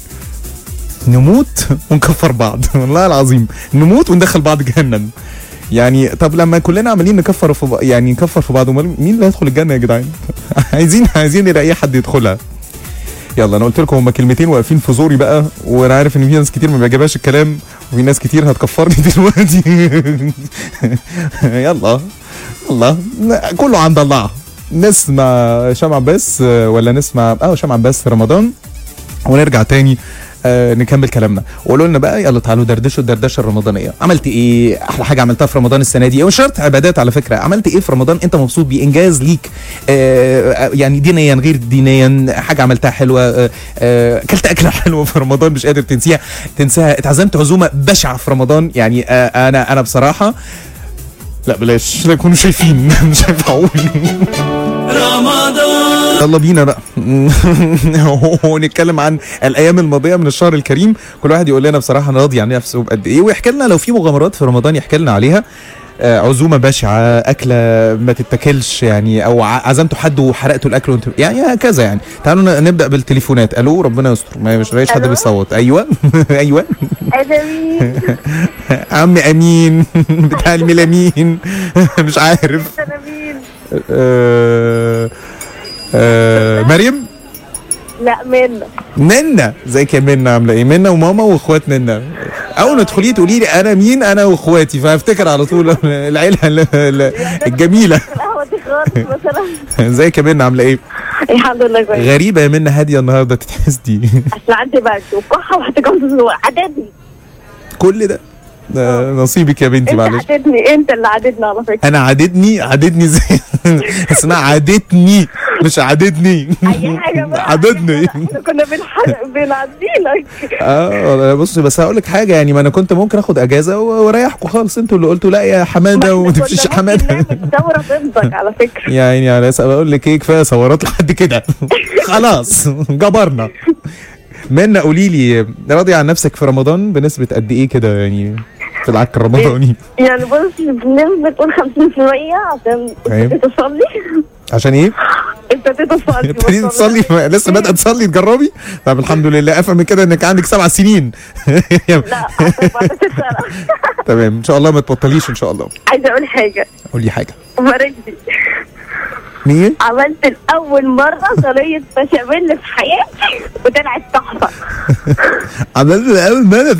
نموت ونكفر بعض والله العظيم نموت وندخل بعض جهنم يعني طب لما كلنا عمالين نكفر في بعض يعني نكفر في بعض امال مين اللي هيدخل الجنه يا جدعان عايزين عايزين نلاقي حد يدخلها يلا انا قلت لكم هما كلمتين واقفين في زوري بقى وانا عارف ان في ناس كتير ما بيعجبهاش الكلام وفي ناس كتير هتكفرني دلوقتي يلا يلا كله عند الله نسمع شام عباس آه، ولا نسمع اه شام عباس في رمضان ونرجع تاني آه نكمل كلامنا وقولوا لنا بقى يلا تعالوا دردشوا الدردشه الرمضانيه عملت ايه احلى حاجه عملتها في رمضان السنه دي ومش شرط عبادات على فكره عملت ايه في رمضان انت مبسوط بيه انجاز ليك آه يعني دينيا غير دينيا حاجه عملتها حلوه آه، آه، اكلت اكله حلوه في رمضان مش قادر تنسيها تنساها اتعزمت عزومه بشعه في رمضان يعني آه انا انا بصراحه لا بلاش لا يكونوا شايفين مش هينفع اقول يلا بينا بقى ونتكلم عن الايام الماضيه من الشهر الكريم كل واحد يقول لنا بصراحه راضي عن نفسه بقد ايه ويحكي لنا لو في مغامرات في رمضان يحكي لنا عليها آه، عزومه بشعه اكله ما تتاكلش يعني او ع- عزمتوا حد وحرقتوا الاكل وانتوا يعني هكذا يعني تعالوا ن- نبدا بالتليفونات الو ربنا يستر ما مش لاقيش حد ألو؟ بيصوت ايوه ايوه ادمي عم امين بتاع الميلامين مش عارف انا مين آه، آه، مريم لا منى منا ازيك يا منا عامله ايه منا وماما واخوات منا اول ما تدخلي تقولي لي انا مين انا واخواتي فافتكر على طول العيله ال- ال- الجميله القهوه دي خالص مثلا ازيك يا منا عامله ايه الحمد لله كويس غريبه يا منا هاديه النهارده تتحسدي اصل عندي برد وكحه وهتجوز عددني كل ده ده نصيبك يا بنتي انت معلش عددني انت اللي عددنا على فكره انا عددني عددني زي اسمها عدتني مش عددني اي حاجه بقى عددني احنا كنا بنحرق بنعدي لك اه بص بس هقول لك حاجه يعني ما انا كنت ممكن اخد اجازه و- واريحكم خالص انتوا اللي قلتوا لا يا حماده وما تمشيش يا حماده ثوره ضدك على فكره يا عيني على اسف بقول لك ايه كفايه صورات لحد كده خلاص جبرنا منا قولي لي راضيه عن نفسك في رمضان بنسبه قد ايه كده يعني في العك الرمضاني يعني بص بنسبة تقول 50% عشان أيوة. ابتديت تصلي عشان ايه؟ ابتديت اصلي ابتديتي تصلي لسه بادئه تصلي تجربي؟ طب الحمد لله افهم من كده انك عندك سبع سنين لا عشان بعد ست سنة تمام ان شاء الله ما تبطليش ان شاء الله عايزة اقول حاجة قولي حاجه مركزي مين؟ عملت لأول مرة صينية بشاميل في حياتي وطلعت تحفة عملت اول مره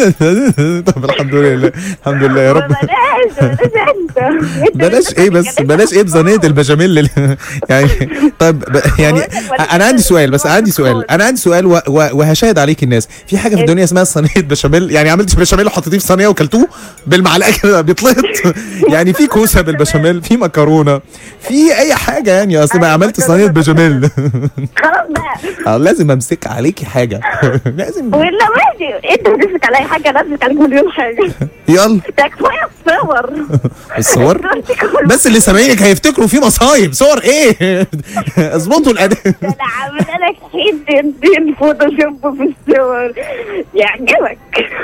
طب الحمد لله الحمد لله يا رب بلاش بلاش انت بلاش ايه بس بلاش ايه بصينيه البشاميل اللي- يعني طيب ب- يعني انا عندي سؤال بس عندي سؤال انا عندي سؤال و- و- وهشاهد عليك الناس في حاجه في الدنيا اسمها صينيه بشاميل يعني عملت بشاميل وحطيتيه في صينيه وكلتوه بالمعلقه كده بيطلط يعني في كوسه بالبشاميل في مكرونه في اي حاجه يعني اصل ما أيوة، عملت صينيه مكرونة بشاميل خلاص بقى آه، لازم امسك عليكي حاجه لازم ولا ماشي انت بتمسك على اي حاجة انا امسك عليك مليون حاجة يلا ده كفاية الصور الصور بس اللي سامعينك هيفتكروا في مصايب صور ايه اظبطوا الاداء ده انا عامله لك حتتين فوتوشوب في الصور يعجبك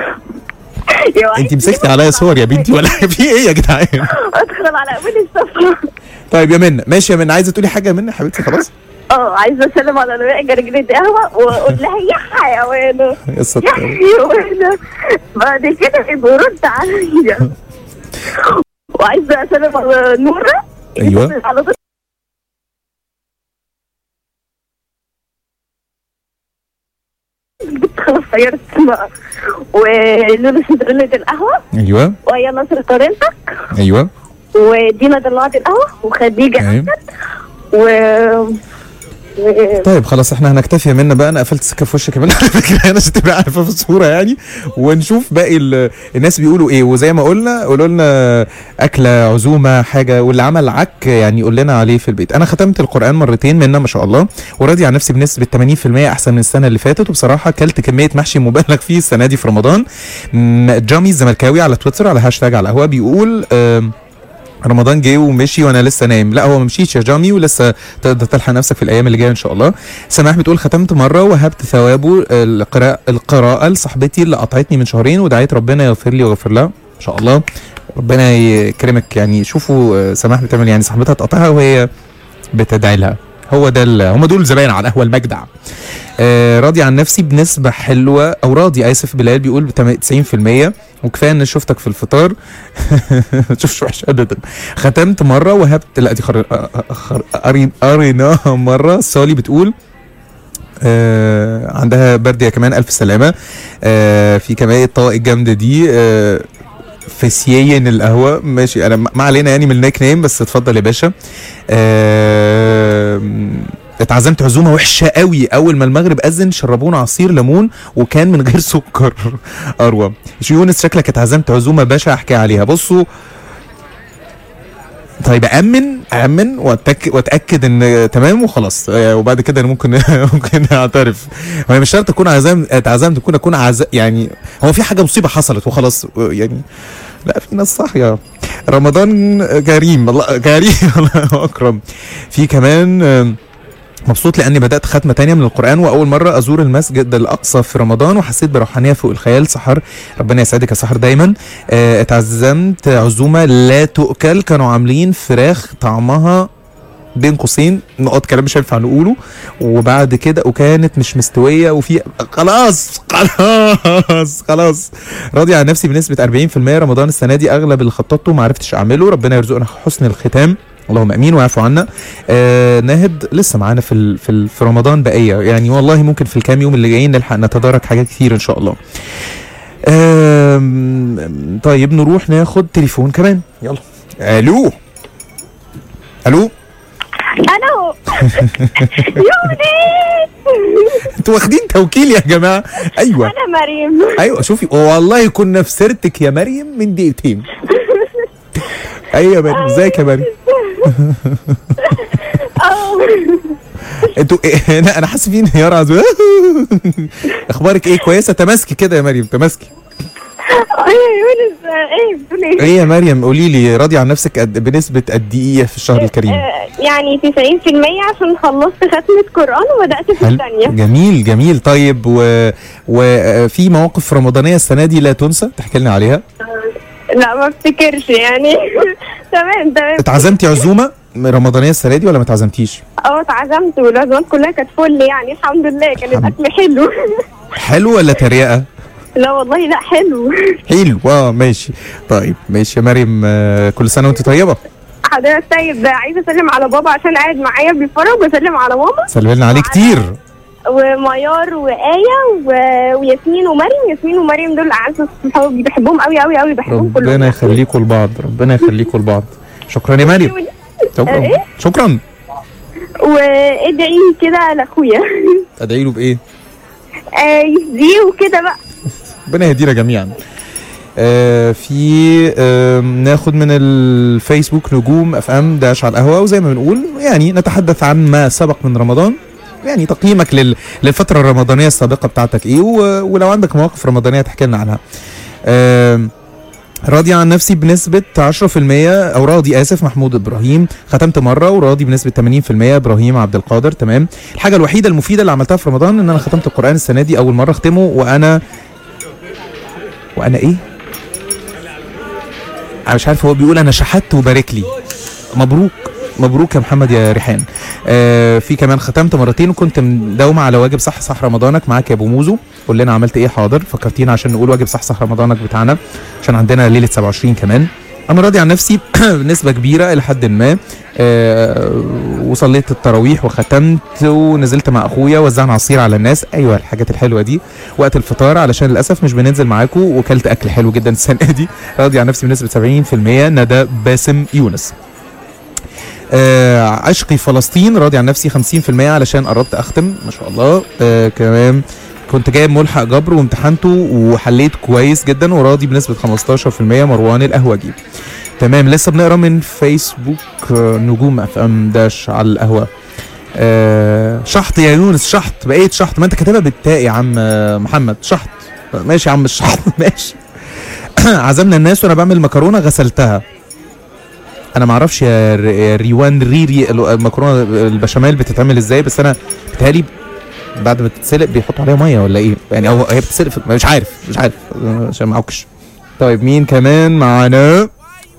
يا واحد انت مسكتي عليا صور يا بنتي ولا في ايه يا جدعان ادخل على اول الصفحه طيب يا منى ماشي يا منى عايزه تقولي حاجه يا منى حبيبتي خلاص اه عايزه اسلم على نبيع جرجرة قهوه واقول لها يا حيوانه يا يا ستار حيوانه بعد كده يبقى رد عليا وعايزه اسلم على نوره أيوة. على طول خلاص غيرت اسمها ولولو سندريلا القهوه ايوه وهي نصر طريقتك ايوه ودينا دلوعت القهوه وخديجه أيوة. اسد و و- طيب خلاص احنا هنكتفي منى بقى انا قفلت السكه في وشك كمان على فكره انا عشان تبقى عارفه في الصوره يعني ونشوف باقي ال- الناس بيقولوا ايه وزي ما قلنا قولوا لنا اكله عزومه حاجه واللي عمل عك يعني يقول لنا عليه في البيت انا ختمت القران مرتين منى ما شاء الله وراضي عن نفسي بنسبه 80% احسن من السنه اللي فاتت وبصراحه اكلت كميه محشي مبالغ فيه السنه دي في رمضان م- جامي الزملكاوي على تويتر على هاشتاج على القهوه بيقول آم، رمضان جه ومشي وانا لسه نايم لا هو ما مشيش يا جامي ولسه تقدر تلحق نفسك في الايام اللي جايه ان شاء الله سماح بتقول ختمت مره وهبت ثوابه القراءه القراءه لصاحبتي اللي قطعتني من شهرين ودعيت ربنا يغفر لي ويغفر لها ان شاء الله ربنا يكرمك يعني شوفوا آه، سماح بتعمل يعني صاحبتها تقطعها وهي بتدعي لها هو ده ال- هم دول زباين على القهوه المجدع آه راضي عن نفسي بنسبه حلوه او راضي اسف بلال بيقول بتم- 90% وكفايه ان شفتك في الفطار ما تشوفش وحش ابدا ختمت مره وهبت لا دي خر... خر... قري... قريناها مره سالي بتقول آه عندها برد يا كمان الف سلامه آه في كمان الطواقي الجامده دي آه فسيين القهوه ماشي انا ما علينا يعني من النيك نيم بس اتفضل يا باشا آه اتعزمت عزومه وحشه قوي اول ما المغرب اذن شربونا عصير ليمون وكان من غير سكر اروى يونس شكلك اتعزمت عزومه باشا احكي عليها بصوا طيب امن امن واتاكد واتاكد ان تمام وخلاص آه، وبعد كده أنا ممكن ممكن اعترف هو مش شرط اكون عزام اتعزمت تكون اكون عز يعني هو في حاجه مصيبه حصلت وخلاص آه، يعني لا في ناس صاحيه رمضان كريم الله كريم الله اكرم في كمان آم، مبسوط لاني بدات ختمه تانية من القران واول مره ازور المسجد الاقصى في رمضان وحسيت بروحانيه فوق الخيال سحر ربنا يسعدك يا سحر دايما آه، اتعزمت عزومه لا تؤكل كانوا عاملين فراخ طعمها بين قوسين نقط كلام مش هينفع نقوله وبعد كده وكانت مش مستويه وفي خلاص خلاص خلاص راضي عن نفسي بنسبه 40% رمضان السنه دي اغلب اللي خططته ما عرفتش اعمله ربنا يرزقنا حسن الختام اللهم امين ويعفو عنا آه ناهد لسه معانا في ال في, ال في رمضان بقيه يعني والله ممكن في الكام يوم اللي جايين نلحق نتدارك حاجات كتير ان شاء الله آم، طيب نروح ناخد تليفون كمان يلا الو الو الو يونس انتوا واخدين توكيل يا جماعه ايوه انا مريم ايوه شوفي والله كنا في سيرتك يا مريم من دقيقتين ايوه يا مريم ازيك يا مريم اه انتوا إيه؟ انا انا حاسس في انهيار عزو اخبارك ايه كويسه تماسكي كده يا مريم تماسكي يا يونس ايه بتقول ايه ايه يا مريم قولي لي راضيه عن نفسك قد بنسبه قد ايه في الشهر الكريم آه، يعني 90% عشان خلصت ختمة قرآن وبدأت في حلو الثانية جميل جميل طيب و... وفي مواقف رمضانيه السنه دي لا تنسى تحكي لنا عليها لا ما افتكرش يعني تمام تمام اتعزمتي عزومه رمضانيه السنه دي ولا ما اتعزمتيش اه اتعزمت والعزومات كلها كانت فل يعني الحمد لله كان الحمد. الاكل حلو حلو ولا تريقه لا والله لا حلو حلو اه ماشي طيب ماشي يا مريم آه، كل سنه وانت طيبه حضرتك طيب عايزه اسلم على بابا عشان قاعد معايا بيتفرج واسلم على ماما سلمي لنا عليه كتير وميار وآية و... وياسمين ومريم ياسمين ومريم دول اعز صحابي بحبهم قوي قوي قوي بحبهم كلهم ربنا يخليكم لبعض ربنا يخليكم لبعض شكرا يا مريم شكرا إيه؟ شكرا وادعي كده لاخويا ادعي له بايه آه، يهديه وكده بقى ربنا يهدينا جميعا آه في آه ناخد من الفيسبوك نجوم اف ام داش على القهوه وزي ما بنقول يعني نتحدث عن ما سبق من رمضان يعني تقييمك لل... للفتره الرمضانيه السابقه بتاعتك ايه و... ولو عندك مواقف رمضانيه تحكي لنا عنها آه راضي عن نفسي بنسبة 10% أو راضي آسف محمود إبراهيم ختمت مرة وراضي بنسبة 80% إبراهيم عبد القادر تمام الحاجة الوحيدة المفيدة اللي عملتها في رمضان إن أنا ختمت القرآن السنة دي أول مرة أختمه وأنا وأنا إيه؟ أنا مش عارف هو بيقول أنا شحت وبارك لي مبروك مبروك يا محمد يا ريحان آه في كمان ختمت مرتين وكنت مداومه على واجب صح صح رمضانك معاك يا ابو موزو قول لنا عملت ايه حاضر فكرتينا عشان نقول واجب صح صح رمضانك بتاعنا عشان عندنا ليله 27 كمان انا راضي عن نفسي بنسبه كبيره الى حد ما آه وصليت التراويح وختمت ونزلت مع اخويا وزعنا عصير على الناس ايوه الحاجات الحلوه دي وقت الفطار علشان للاسف مش بننزل معاكم وكلت اكل حلو جدا السنه دي راضي عن نفسي بنسبه 70% ندى باسم يونس آه عشقي فلسطين راضي عن نفسي 50% علشان قربت اختم ما شاء الله آه كمان كنت جايب ملحق جبر وامتحنته وحليت كويس جدا وراضي بنسبة 15% مروان القهوجي تمام لسه بنقرا من فيسبوك آه، نجوم اف ام داش على القهوه آه شحط يا يونس شحط بقيت شحط ما انت كاتبها بالتاء يا عم آه، محمد شحط ماشي يا عم الشحط ماشي عزمنا الناس وانا بعمل مكرونه غسلتها انا ما اعرفش يا ر- يا ريوان ريري ال- المكرونه البشاميل بتتعمل ازاي بس انا بتهيألي بعد ما تتسلق بيحطوا عليها ميه ولا ايه يعني هو هي بتتسلق في- مش عارف مش عارف آه، عشان ما اعكش طيب مين كمان معانا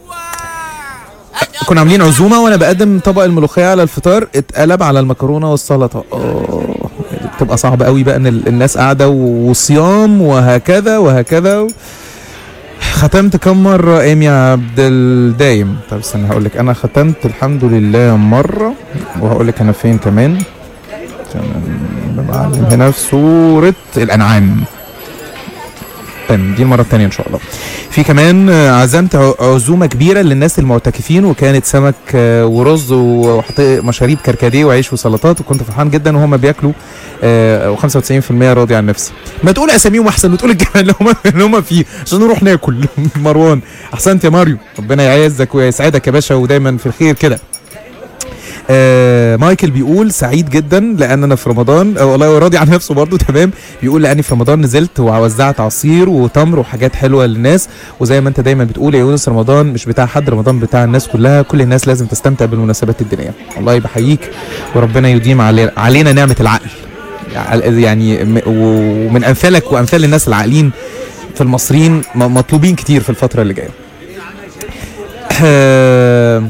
كنا عاملين عزومه وانا بقدم طبق الملوخيه على الفطار اتقلب على المكرونه والسلطه اه بتبقى صعبه قوي بقى ان ال- الناس قاعده وصيام وهكذا وهكذا ختمت كم مرة ايمي يا عبد الدايم طب استنى هقول لك انا ختمت الحمد لله مرة وهقول لك انا فين كمان عشان بعلم هنا في سورة الانعام تمام دي المرة التانية ان شاء الله في كمان آه، عزمت ع- عزومة كبيرة للناس المعتكفين وكانت سمك آه، ورز وحط مشاريب كركديه وعيش وسلطات وكنت فرحان جدا وهم بياكلوا آه، و95% راضي عن نفسي ما تقول اساميهم احسن وتقول الجمال اللي هم اللي هم فيه عشان نروح ناكل مروان احسنت يا ماريو ربنا يعزك ويسعدك يا باشا ودايما في الخير كده آه مايكل بيقول سعيد جدا لان انا في رمضان آه والله راضي عن نفسه برضه تمام بيقول لاني في رمضان نزلت ووزعت عصير وتمر وحاجات حلوه للناس وزي ما انت دايما بتقول يا يونس رمضان مش بتاع حد رمضان بتاع الناس كلها كل الناس لازم تستمتع بالمناسبات الدينيه والله بحييك وربنا يديم علي علينا نعمه العقل يعني م- ومن امثالك وامثال الناس العاقلين في المصريين م- مطلوبين كتير في الفتره اللي جايه آه،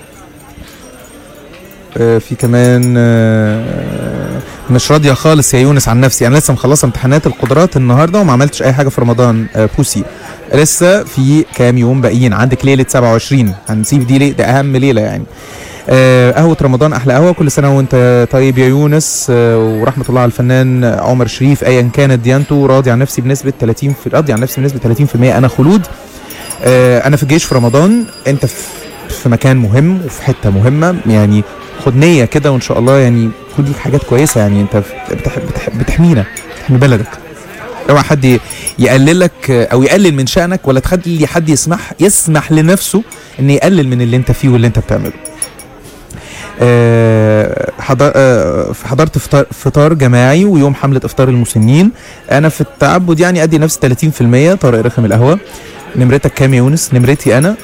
آه، في كمان آه، مش راضيه خالص يا يونس عن نفسي انا لسه مخلصه امتحانات القدرات النهارده وما عملتش اي حاجه في رمضان آه، بوسي لسه في كام يوم باقيين عندك ليله 27 هنسيب دي ليه ده اهم ليله يعني آه قهوه رمضان احلى قهوه كل سنه وانت طيب يا يونس آه ورحمه الله على الفنان عمر شريف ايا كانت ديانته راضي عن نفسي بنسبه 30 في راضي عن نفسي بنسبه 30% انا خلود آه انا في الجيش في رمضان انت في في مكان مهم وفي حته مهمه يعني خد نيه كده وان شاء الله يعني خد ليك حاجات كويسه يعني انت بتح بتح بتحمينا بتحمي بلدك اوعى حد يقللك او يقلل من شانك ولا تخلي حد يسمح يسمح لنفسه ان يقلل من اللي انت فيه واللي انت بتعمله آه، حضر آه، حضرت فطار, فطار جماعي ويوم حملة افطار المسنين انا في التعبد يعني ادي نفسي 30% طارق رخم القهوة نمرتك كام يا يونس نمرتي انا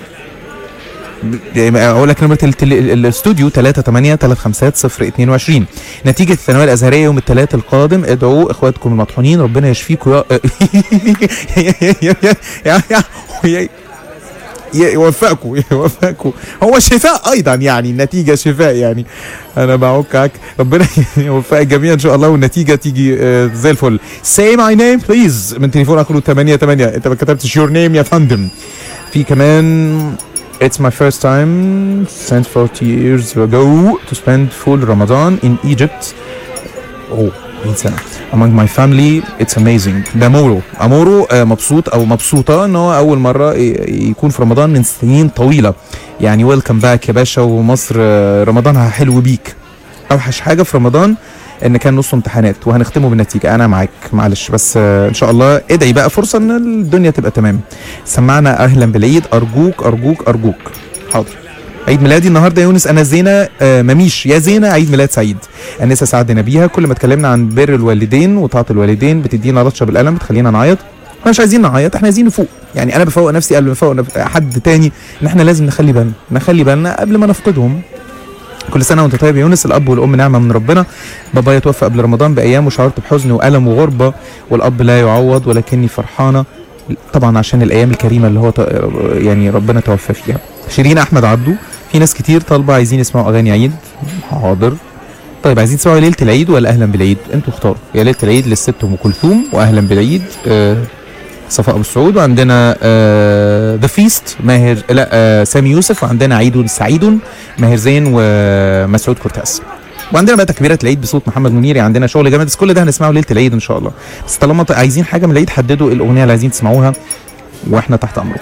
ب- اقول لك نمره التل... الاستوديو 3 8 3 5 0 22 نتيجه الثانويه الازهريه يوم الثلاث القادم ادعوا اخواتكم المطحونين ربنا يشفيكم يا يا يا يا يا يا ي- يوفقكم يوفقكم هو شفاء ايضا يعني النتيجه شفاء يعني انا بعك عك ربنا يوفق الجميع ان شاء الله والنتيجه تيجي آه، زي الفل say my name please من تليفون اخره 88 انت ما كتبتش your name يا فندم في كمان It's my first time since 40 years ago to spend full Ramadan in Egypt. Oh, 100 سنة. Among my family, it's amazing. ده مورو. أمورو آه، مبسوط أو مبسوطة إن هو أول مرة ي- يكون في رمضان من سنين طويلة. يعني ويلكم باك يا باشا ومصر آه، رمضانها حلو بيك. أوحش حاجة في رمضان ان كان نصه امتحانات وهنختمه بالنتيجه انا معاك معلش بس آه، ان شاء الله ادعي بقى فرصه ان الدنيا تبقى تمام سمعنا اهلا بالعيد ارجوك ارجوك ارجوك حاضر عيد ميلادي النهارده يا يونس انا زينه آه، مميش يا زينه عيد ميلاد سعيد انسه سعدنا بيها كل ما اتكلمنا عن بر الوالدين وطاعه الوالدين بتدينا لطشه بالقلم بتخلينا نعيط احنا مش عايزين نعيط احنا عايزين نفوق يعني انا بفوق نفسي قبل ما افوق نف- حد تاني ان احنا لازم نخلي بالنا نخلي بالنا قبل ما نفقدهم كل سنه وانت طيب يا يونس الاب والام نعمه من ربنا بابا يتوفى قبل رمضان بايام وشعرت بحزن والم وغربه والاب لا يعوض ولكني فرحانه طبعا عشان الايام الكريمه اللي هو ت- يعني ربنا توفى فيها شيرين احمد عبده في ناس كتير طالبه عايزين يسمعوا اغاني عيد حاضر طيب عايزين تسمعوا ليله العيد ولا اهلا بالعيد انتوا اختاروا يا ليله العيد للست ام كلثوم واهلا بالعيد آه صفاء ابو السعود وعندنا ذا فيست ماهر لا آه سامي يوسف وعندنا عيد سعيد ماهر زين ومسعود كورتاس وعندنا بقى تكبيرات العيد بصوت محمد منيري عندنا شغل جامد بس كل ده هنسمعه ليله العيد ان شاء الله بس طالما ت- عايزين حاجه من العيد حددوا الاغنيه اللي عايزين تسمعوها واحنا تحت امركم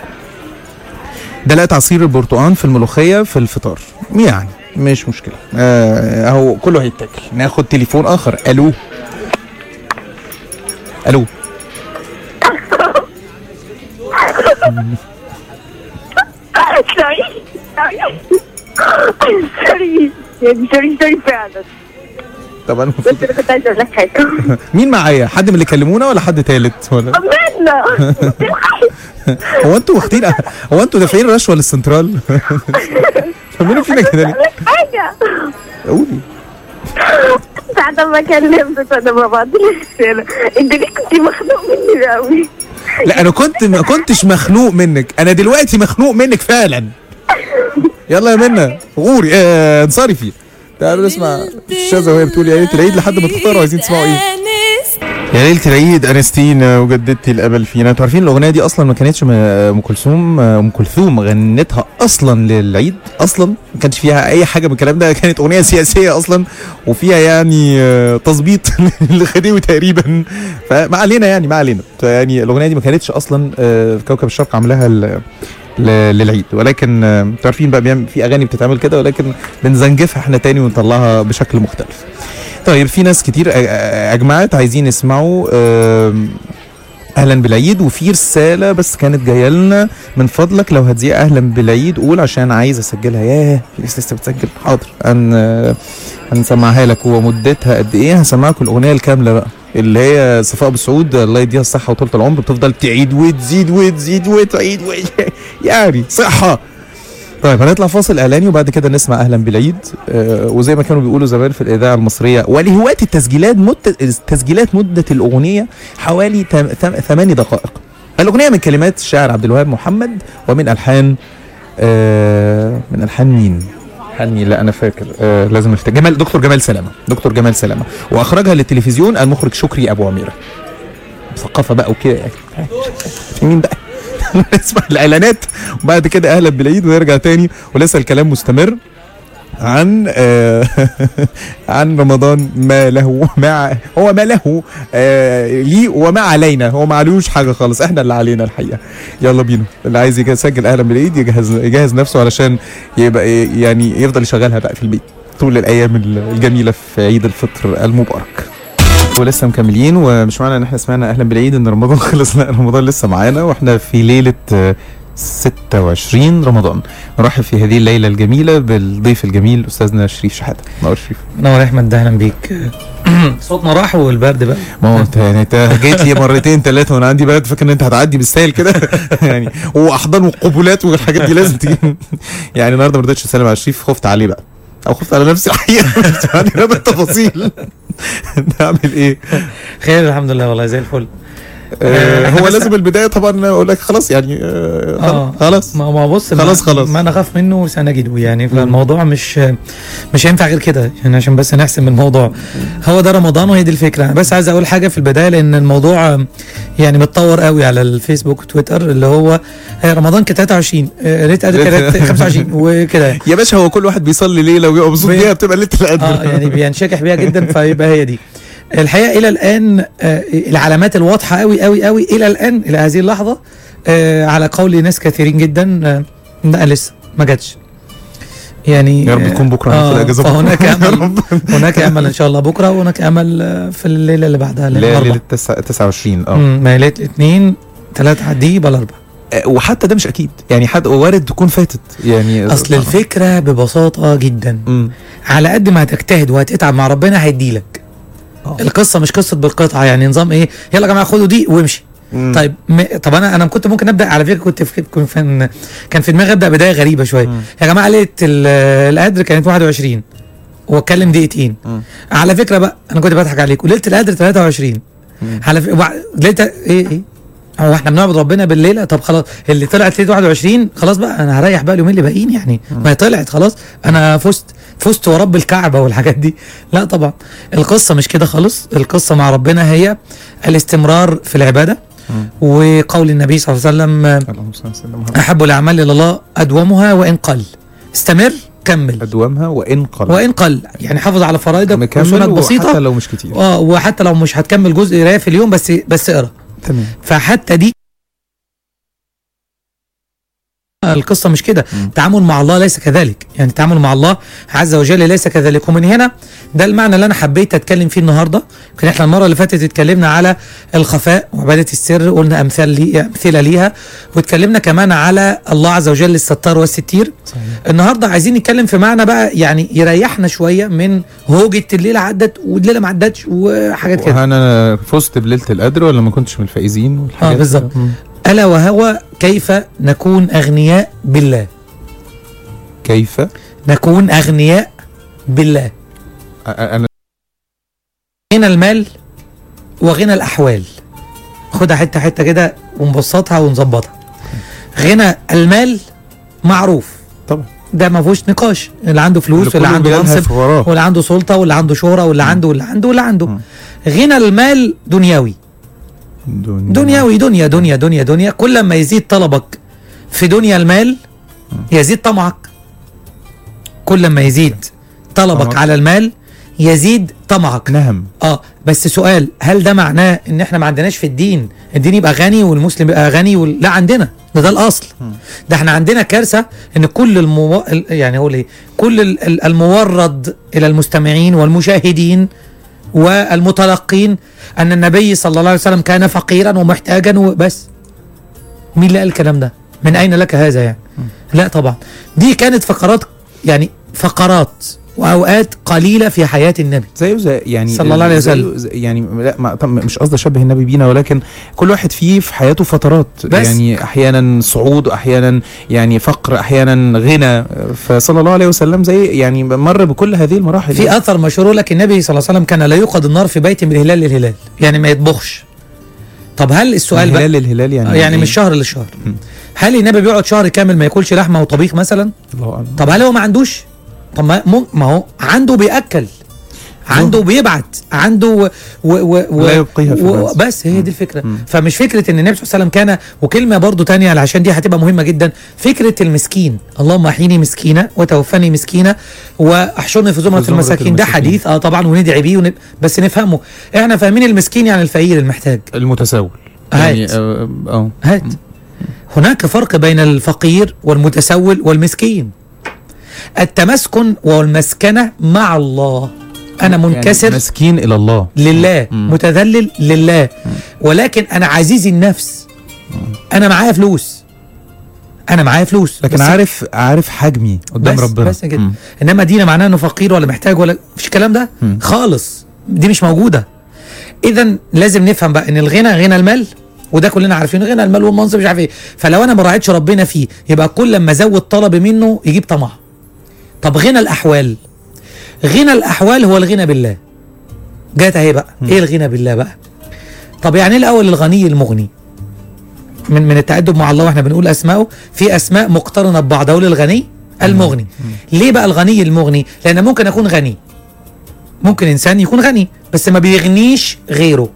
دلقت عصير البرتقال في الملوخيه في الفطار يعني مش مشكله آه اهو كله هيتاكل ناخد تليفون اخر الو الو سوري سوري يعني سوري سوري فعلا طب انا بس انا كنت عايزه اقول لك حاجه مين معايا حد من اللي كلمونا ولا حد تالت ولا أمنا هو انتوا واخدين هو انتوا دافعين رشوه للسنترال فاهمين فينا كده ليه أقول لك حاجه قولي بعد ما كلمتك انا ببعت لك رساله انت ليه كنت مخنوق مني قوي لا انا كنت ما كنتش مخنوق منك انا دلوقتي مخنوق منك فعلا يلا يا منى غوري آه انصرفي تعالوا نسمع الشاذة وهي بتقول يا ليله العيد لحد ما تختاروا عايزين تسمعوا ايه يا ليله العيد انستينا وجددتي الامل فينا انتوا عارفين الاغنيه دي اصلا ما كانتش م- ام كلثوم ام كلثوم غنتها اصلا للعيد اصلا ما كانش فيها اي حاجه من الكلام ده كانت اغنيه سياسيه اصلا وفيها يعني آه، تظبيط لخديوي تقريبا فما علينا يعني ما علينا يعني الاغنيه دي ما كانتش اصلا آه، كوكب الشرق عاملاها ل- ل- للعيد ولكن آه، انتوا عارفين بقى بيعمل في اغاني بتتعمل كده ولكن بنزنجفها احنا تاني ونطلعها بشكل مختلف طيب في ناس كتير أ- أ- اجمعت عايزين يسمعوا آم، اهلا بالعيد وفي رساله بس كانت جايه لنا من فضلك لو هتذيع اهلا بالعيد قول عشان عايز اسجلها ياه في ناس لسه بتسجل حاضر هن هنسمعها لك ومدتها قد ايه هسمعكم الاغنيه الكامله بقى اللي هي صفاء ابو سعود الله يديها الصحه وطولة العمر بتفضل تعيد وتزيد وتزيد وتعيد وت- يعني صحه طيب هنطلع فاصل اعلاني وبعد كده نسمع اهلا بالعيد آه وزي ما كانوا بيقولوا زمان في الاذاعه المصريه ولهواة التسجيلات مدة تسجيلات مده الاغنيه حوالي تم- تم- ثماني دقائق الاغنيه من كلمات الشاعر عبد الوهاب محمد ومن الحان آه من الحان مين؟ الحان مين؟ لا انا فاكر آه لازم افتكر جمال دكتور جمال سلامه دكتور جمال سلامه واخرجها للتلفزيون المخرج شكري ابو عميره ثقافه بقى وكده يعني مين بقى؟ نسمع الاعلانات وبعد كده اهلا بالعيد ونرجع تاني ولسه الكلام مستمر عن آه عن رمضان ما له ما هو ما له آه ليه وما علينا هو ما عليهوش حاجه خالص احنا اللي علينا الحقيقه يلا بينا اللي عايز يجي- يسجل اهلا بالعيد يجهز يجهز نفسه علشان يبقى يعني يفضل يشغلها بقى في البيت طول الايام الجميله في عيد الفطر المبارك ولسه مكملين ومش معنى ان احنا سمعنا اهلا بالعيد ان رمضان خلص لا رمضان لسه معانا واحنا في ليله آه، 26 رمضان نرحب في هذه الليله الجميله بالضيف الجميل استاذنا شريف شحاته نور شريف نور احمد ده اهلا بيك صوتنا راح والبرد بقى ما هو انت يعني انت جيت لي مرتين ثلاثه وانا عندي برد فاكر ان انت هتعدي بالسهل كده يعني واحضان وقبلات والحاجات دي لازم تيجي يعني النهارده ما رضيتش اسلم على شريف خفت عليه بقى او خفت على نفسي الحقيقه يعني انا بالتفاصيل نعمل ايه خير الحمد لله والله زي الفل آه إحنا هو بس- لازم البدايه طبعا اقول لك خلاص يعني آه آه. خلاص ما ما بص خلاص ما خلاص. ما نخاف منه سنجده يعني فالموضوع مش مش هينفع غير كده يعني عشان بس نحسم الموضوع هو ده رمضان وهي دي الفكره انا بس عايز اقول حاجه في البدايه لان الموضوع يعني متطور قوي على الفيسبوك وتويتر اللي هو آه، رمضان كانت 23 آه، ريت قادر كانت 25 وكده يا باشا هو كل واحد بيصلي ليله ويبقى مبسوط بي- بيها بتبقى ليله القدر اه يعني بينشكح بيها جدا فيبقى هي دي الحقيقه الى الان آه العلامات الواضحه قوي قوي قوي الى الان الى هذه اللحظه آه على قول ناس كثيرين جدا آه لا لسه ما جاتش يعني يا رب آه، تكون بكره ناخد آه اجازه بكرة. فهناك يا امل رب هناك امل ان شاء الله بكره وهناك امل آه، في الليله اللي بعدها اللي هي ليله الاربعاء 29 اه أمم، ما هي ليله الاثنين ثلاثة عدي يبقى الاربعاء آه، وحتى ده مش اكيد يعني حد وارد تكون فاتت يعني اصل الفكره ببساطه جدا مم. على قد ما هتجتهد وهتتعب مع ربنا هيديلك آه. القصه مش قصه بالقطعه يعني نظام ايه يلا يا جماعه خدوا دي وامشي مم. طيب م... طب انا انا كنت ممكن ابدا على فكره كنت في كنت في كان في دماغي ابدا بدايه غريبه شويه مم. يا جماعه ليله ال- القدر كانت 21 واتكلم دقيقتين مم. على فكره بقى انا كنت بضحك عليكم ليله القدر 23 مم. على ف... وع- ليله ايه ايه هو احنا بنعبد ربنا بالليله طب خلاص اللي طلعت ليله 21 خلاص بقى انا هريح بقى اليومين اللي باقيين يعني ما هي طلعت خلاص انا فزت فزت ورب الكعبه والحاجات دي لا طبعا القصه مش كده خالص القصه مع ربنا هي الاستمرار في العباده مم. وقول النبي صلى الله عليه وسلم اللهم صل وسلم على احب الاعمال الى الله ادومها وان قل استمر كمل ادومها وان قل وان قل يعني حافظ على فرائضك مكمل وسنن وحتى بسيطه لو مش كتير اه وحتى لو مش هتكمل جزء قرايه في اليوم بس بس اقرا تمام فحتى دي القصة مش كده مم. التعامل مع الله ليس كذلك يعني التعامل مع الله عز وجل ليس كذلك ومن هنا ده المعنى اللي أنا حبيت أتكلم فيه النهاردة يمكن إحنا المرة اللي فاتت اتكلمنا على الخفاء وعبادة السر قلنا أمثال لي أمثلة ليها واتكلمنا كمان على الله عز وجل الستار والستير صحيح النهارده عايزين نتكلم في معنى بقى يعني يريحنا شويه من هوجه الليله عدت والليله ما عدتش وحاجات كده انا فزت بليله القدر ولا ما كنتش من الفائزين والحاجات اه بالظبط دي؟ مم. الا وهو كيف نكون اغنياء بالله كيف أ- نكون اغنياء بالله انا غنى المال وغنى الاحوال خدها حته حته كده ونبسطها ونظبطها غنى المال معروف طبعا ده ما فيهوش نقاش اللي عنده فلوس واللي كله عنده بيلهف منصب وراه واللي عنده سلطه واللي عنده شهره واللي عنده واللي عنده واللي عنده مم. غنى المال دنيوي دنيا. دنيوي دنيا دنيا دنيا دنيا كل ما يزيد طلبك في دنيا المال يزيد طمعك كل ما يزيد طلبك طمعك. على المال يزيد طمعك نهم اه بس سؤال هل ده معناه ان احنا ما عندناش في الدين الدين يبقى غني والمسلم يبقى غني وال... لا عندنا ده ده الاصل ده احنا عندنا كارثه ان كل المو... ال- يعني اقول ايه كل ال- ال- المورد الى المستمعين والمشاهدين والمتلقين ان النبي صلى الله عليه وسلم كان فقيرا ومحتاجا وبس مين اللي قال الكلام ده من اين لك هذا يعني لا طبعا دي كانت فقرات يعني فقرات واوقات قليله في حياه النبي زيه زي يعني صلى الله عليه زيه وسلم. زي- يعني لا ما طب مش قصدي اشبه النبي بينا ولكن كل واحد فيه في حياته فترات بس. يعني احيانا صعود احيانا يعني فقر احيانا غنى فصلى الله عليه وسلم زي يعني مر بكل هذه المراحل في اثر مشهور يقول لك النبي صلى الله عليه وسلم كان لا يوقد النار في بيت من الهلال للهلال يعني ما يطبخش طب هل السؤال بقى الهلال الهلال يعني يعني, يعني إيه؟ من شهر للشهر مم. هل النبي بيقعد شهر كامل ما ياكلش لحمه وطبيخ مثلا الله اعلم طب هل هو ما عندوش طب ما, مم- ما هو عنده بياكل عنده بيبعت عنده و و و لا يبقيها في و الناس. بس هي دي الفكره فمش فكره ان النبي صلى الله عليه وسلم كان وكلمه برضو تانية عشان دي هتبقى مهمه جدا فكره المسكين اللهم احيني مسكينه وتوفني مسكينه واحشرني في زمره في زمرة المساكين ده المساكين. حديث اه طبعا وندعي بيه ون... بس نفهمه احنا فاهمين المسكين يعني الفقير المحتاج المتساول هات. يعني اه آه. هات هناك فرق بين الفقير والمتسول والمسكين التمسكن والمسكنة مع الله أنا منكسر يعني مسكين الى الله لله مم. متذلل لله ولكن أنا عزيز النفس أنا معايا فلوس أنا معايا فلوس لكن بس- عارف عارف حجمي قدام بس ربنا بس كده مم. انما دينا معناه انه فقير ولا محتاج ولا مفيش الكلام ده مم. خالص دي مش موجوده اذا لازم نفهم بقى ان الغنى غنى المال وده كلنا عارفين غنى المال والمنصب مش عارف ايه فلو انا ما راعيتش ربنا فيه يبقى كل لما ازود طلب منه يجيب طمع طب غنى الاحوال غنى الاحوال هو الغنى بالله جات اهي بقى ايه الغنى بالله بقى طب يعني ايه الاول الغني المغني من من التأدب مع الله واحنا بنقول اسماءه في اسماء مقترنه ببعض اقول الغني المغني ليه بقى الغني المغني لان ممكن اكون غني ممكن انسان يكون غني بس ما بيغنيش غيره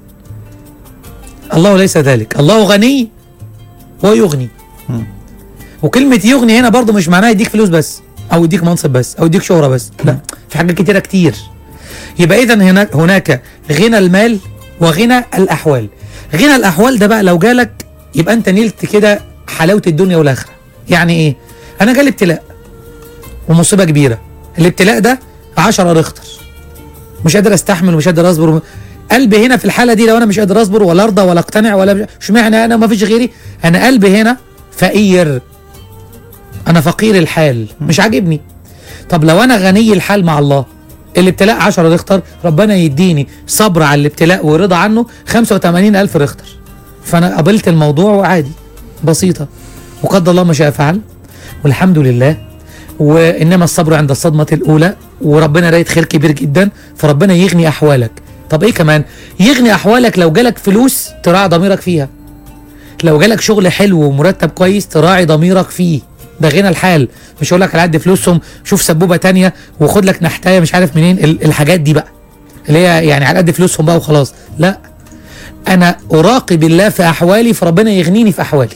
الله ليس ذلك الله غني ويغني مم. وكلمة يغني هنا برضو مش معناها يديك فلوس بس او يديك منصب بس او يديك شهرة بس لا في حاجات كتيرة كتير يبقى اذا هناك هناك غنى المال وغنى الاحوال غنى الاحوال ده بقى لو جالك يبقى انت نلت كده حلاوة الدنيا والاخرة يعني ايه انا جالي ابتلاء ومصيبة كبيرة الابتلاء ده 10 ريختر مش قادر استحمل ومش قادر اصبر قلبي هنا في الحاله دي لو انا مش قادر اصبر ولا ارضى ولا اقتنع ولا مش- اشمعنى انا وما فيش غيري انا قلبي هنا فقير انا فقير الحال مش عاجبني طب لو انا غني الحال مع الله الابتلاء 10 ريختر ربنا يديني صبر على الابتلاء ورضا عنه 85 ألف ريختر فأنا قبلت الموضوع وعادي بسيطة وقدر الله ما شاء فعل والحمد لله وإنما الصبر عند الصدمة الأولى وربنا رايد خير كبير جدا فربنا يغني أحوالك طب إيه كمان يغني أحوالك لو جالك فلوس تراعي ضميرك فيها لو جالك شغل حلو ومرتب كويس تراعي ضميرك فيه ده غنى الحال مش هقول لك على قد فلوسهم شوف سبوبه تانية وخد لك نحتايه مش عارف منين ال- الحاجات دي بقى اللي هي يعني على قد فلوسهم بقى وخلاص لا انا اراقب الله في احوالي فربنا يغنيني في احوالي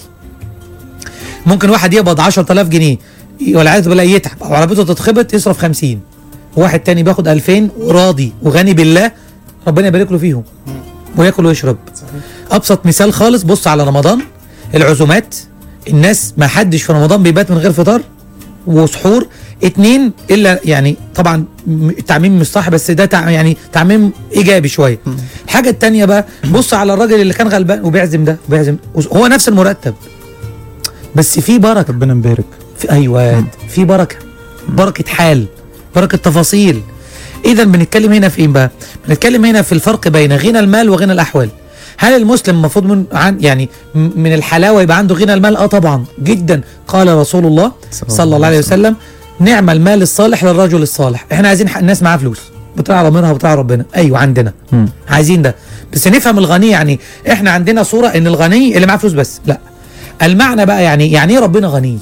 ممكن واحد يقبض 10000 جنيه ولا عايز بالله يتعب او عربيته تتخبط يصرف 50 واحد تاني بياخد 2000 وراضي وغني بالله ربنا يبارك له فيهم وياكل ويشرب ابسط مثال خالص بص على رمضان العزومات الناس ما حدش في رمضان بيبات من غير فطار وسحور اتنين الا يعني طبعا م- التعميم مش صح بس ده تع يعني تعميم ايجابي شويه الحاجه التانية بقى بص على الراجل اللي كان غلبان وبيعزم ده وبيعزم هو نفس المرتب بس في بركه ربنا مبارك في ايوه في بركه بركه حال بركه تفاصيل اذا بنتكلم هنا في ايه بقى بنتكلم هنا في الفرق بين غنى المال وغنى الاحوال هل المسلم المفروض من عن يعني م- من الحلاوه يبقى عنده غنى المال اه طبعا جدا قال رسول الله صلى الله عليه وسلم نعم المال الصالح للرجل الصالح احنا عايزين ح- الناس معاها فلوس بتاع ضميرها وبتاع ربنا ايوه عندنا مم. عايزين ده بس نفهم الغني يعني احنا عندنا صوره ان الغني اللي معاه فلوس بس لا المعنى بقى يعني يعني ايه ربنا غني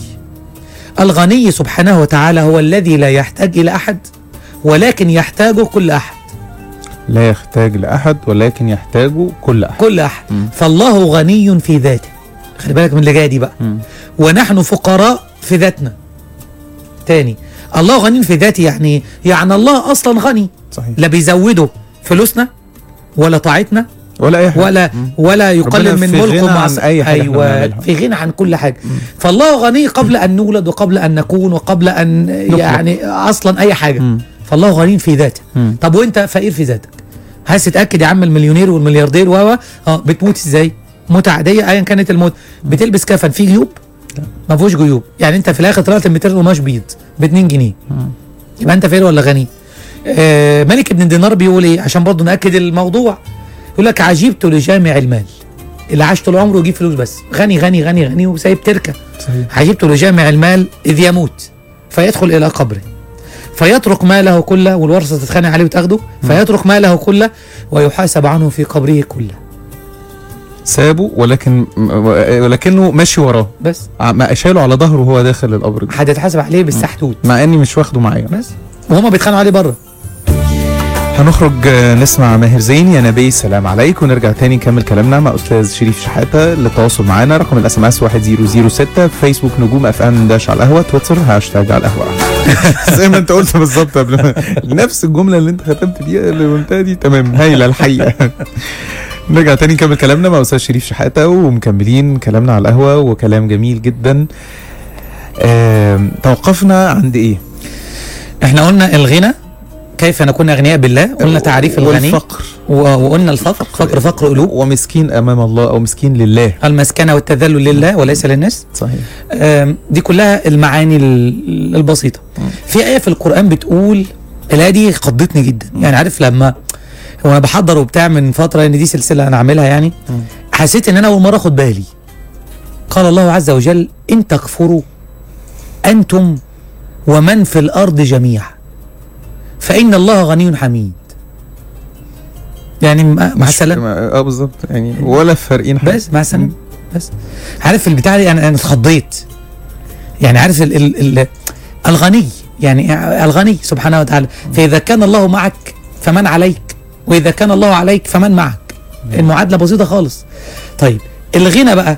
الغني سبحانه وتعالى هو الذي لا يحتاج الى احد ولكن يحتاجه كل احد لا يحتاج لأحد ولكن يحتاجه كل أحد كل احد مم. فالله غني في ذاته خلي بالك من اللي جايه دي بقى مم. ونحن فقراء في ذاتنا تاني الله غني في ذاته يعني يعني الله اصلا غني صحيح لا بيزوده فلوسنا ولا طاعتنا ولا أي حاجة ولا مم. ولا يقلل ربنا من في ملكه غنى مع عن ص- أي حاجة إحنا ايوه بنعملها. في غنى عن كل حاجه فالله غني قبل ان نولد وقبل ان نكون وقبل ان يعني اصلا اي حاجه مم. فالله غني في ذاته مم. طب وانت فقير في ذاتك عايز تتاكد يا عم المليونير والملياردير و و- اه بتموت ازاي موت عاديه ايا كانت الموت بتلبس كفن فيه جيوب ما فيهوش جيوب يعني انت في الاخر طلعت ب 200 قماش بيض ب 2 جنيه يبقى انت فقير ولا غني آه ملك بن دينار بيقول ايه عشان برضه ناكد الموضوع يقول لك عجبت لجامع المال اللي عاش طول عمره يجيب فلوس بس غني غني غني غني وسايب تركه صحيح عجبت لجامع المال إذ يموت فيدخل إلى قبره فيترك ماله كله والورثة تتخانق عليه وتاخده فيترك ماله كله ويحاسب عنه في قبره كله سابه ولكن ولكنه ماشي وراه بس ع- ما شاله على ظهره وهو داخل القبر ده. هتتحاسب عليه بالسحتوت مع اني مش واخده معايا بس وهما بيتخانقوا عليه بره هنخرج آه، نسمع ماهر زين يا نبي سلام عليك ونرجع تاني نكمل كلامنا مع استاذ شريف شحاته للتواصل معانا رقم الاس ام اس 1006 فيسبوك نجوم اف ام داش على القهوه تويتر هاشتاج على القهوه زي ما انت قلت بالظبط قبل ما نفس الجمله اللي انت ختمت بيها اللي قلتها دي تمام هايله الحقيقه نرجع تاني نكمل كلامنا مع استاذ شريف شحاته ومكملين كلامنا على القهوه وكلام جميل جدا آم، توقفنا عند ايه؟ احنا قلنا الغنى كيف نكون اغنياء بالله قلنا تعريف الغني والفقر و- وقلنا الفقر فقر فقر قلوب ومسكين امام الله او مسكين لله المسكنه والتذلل لله وليس للناس صحيح آم، دي كلها المعاني ال- البسيطه في ايه في القران بتقول الايه دي خضتني جدا يعني عارف لما هو انا بحضر وبتاع من فتره ان دي سلسله انا عاملها يعني حسيت ان انا اول مره اخد بالي قال الله عز وجل ان تكفروا انتم ومن في الارض جميعا فان الله غني حميد يعني مع مع مش- السلامه اه بالظبط يعني ولا فارقين حاجه بس مع السلامه بس عارف البتاع دي انا انا اتخضيت يعني عارف ال ال ال الغني يعني الغني سبحانه وتعالى فاذا كان الله معك فمن عليك واذا كان الله عليك فمن معك المعادله بسيطه خالص طيب الغنى بقى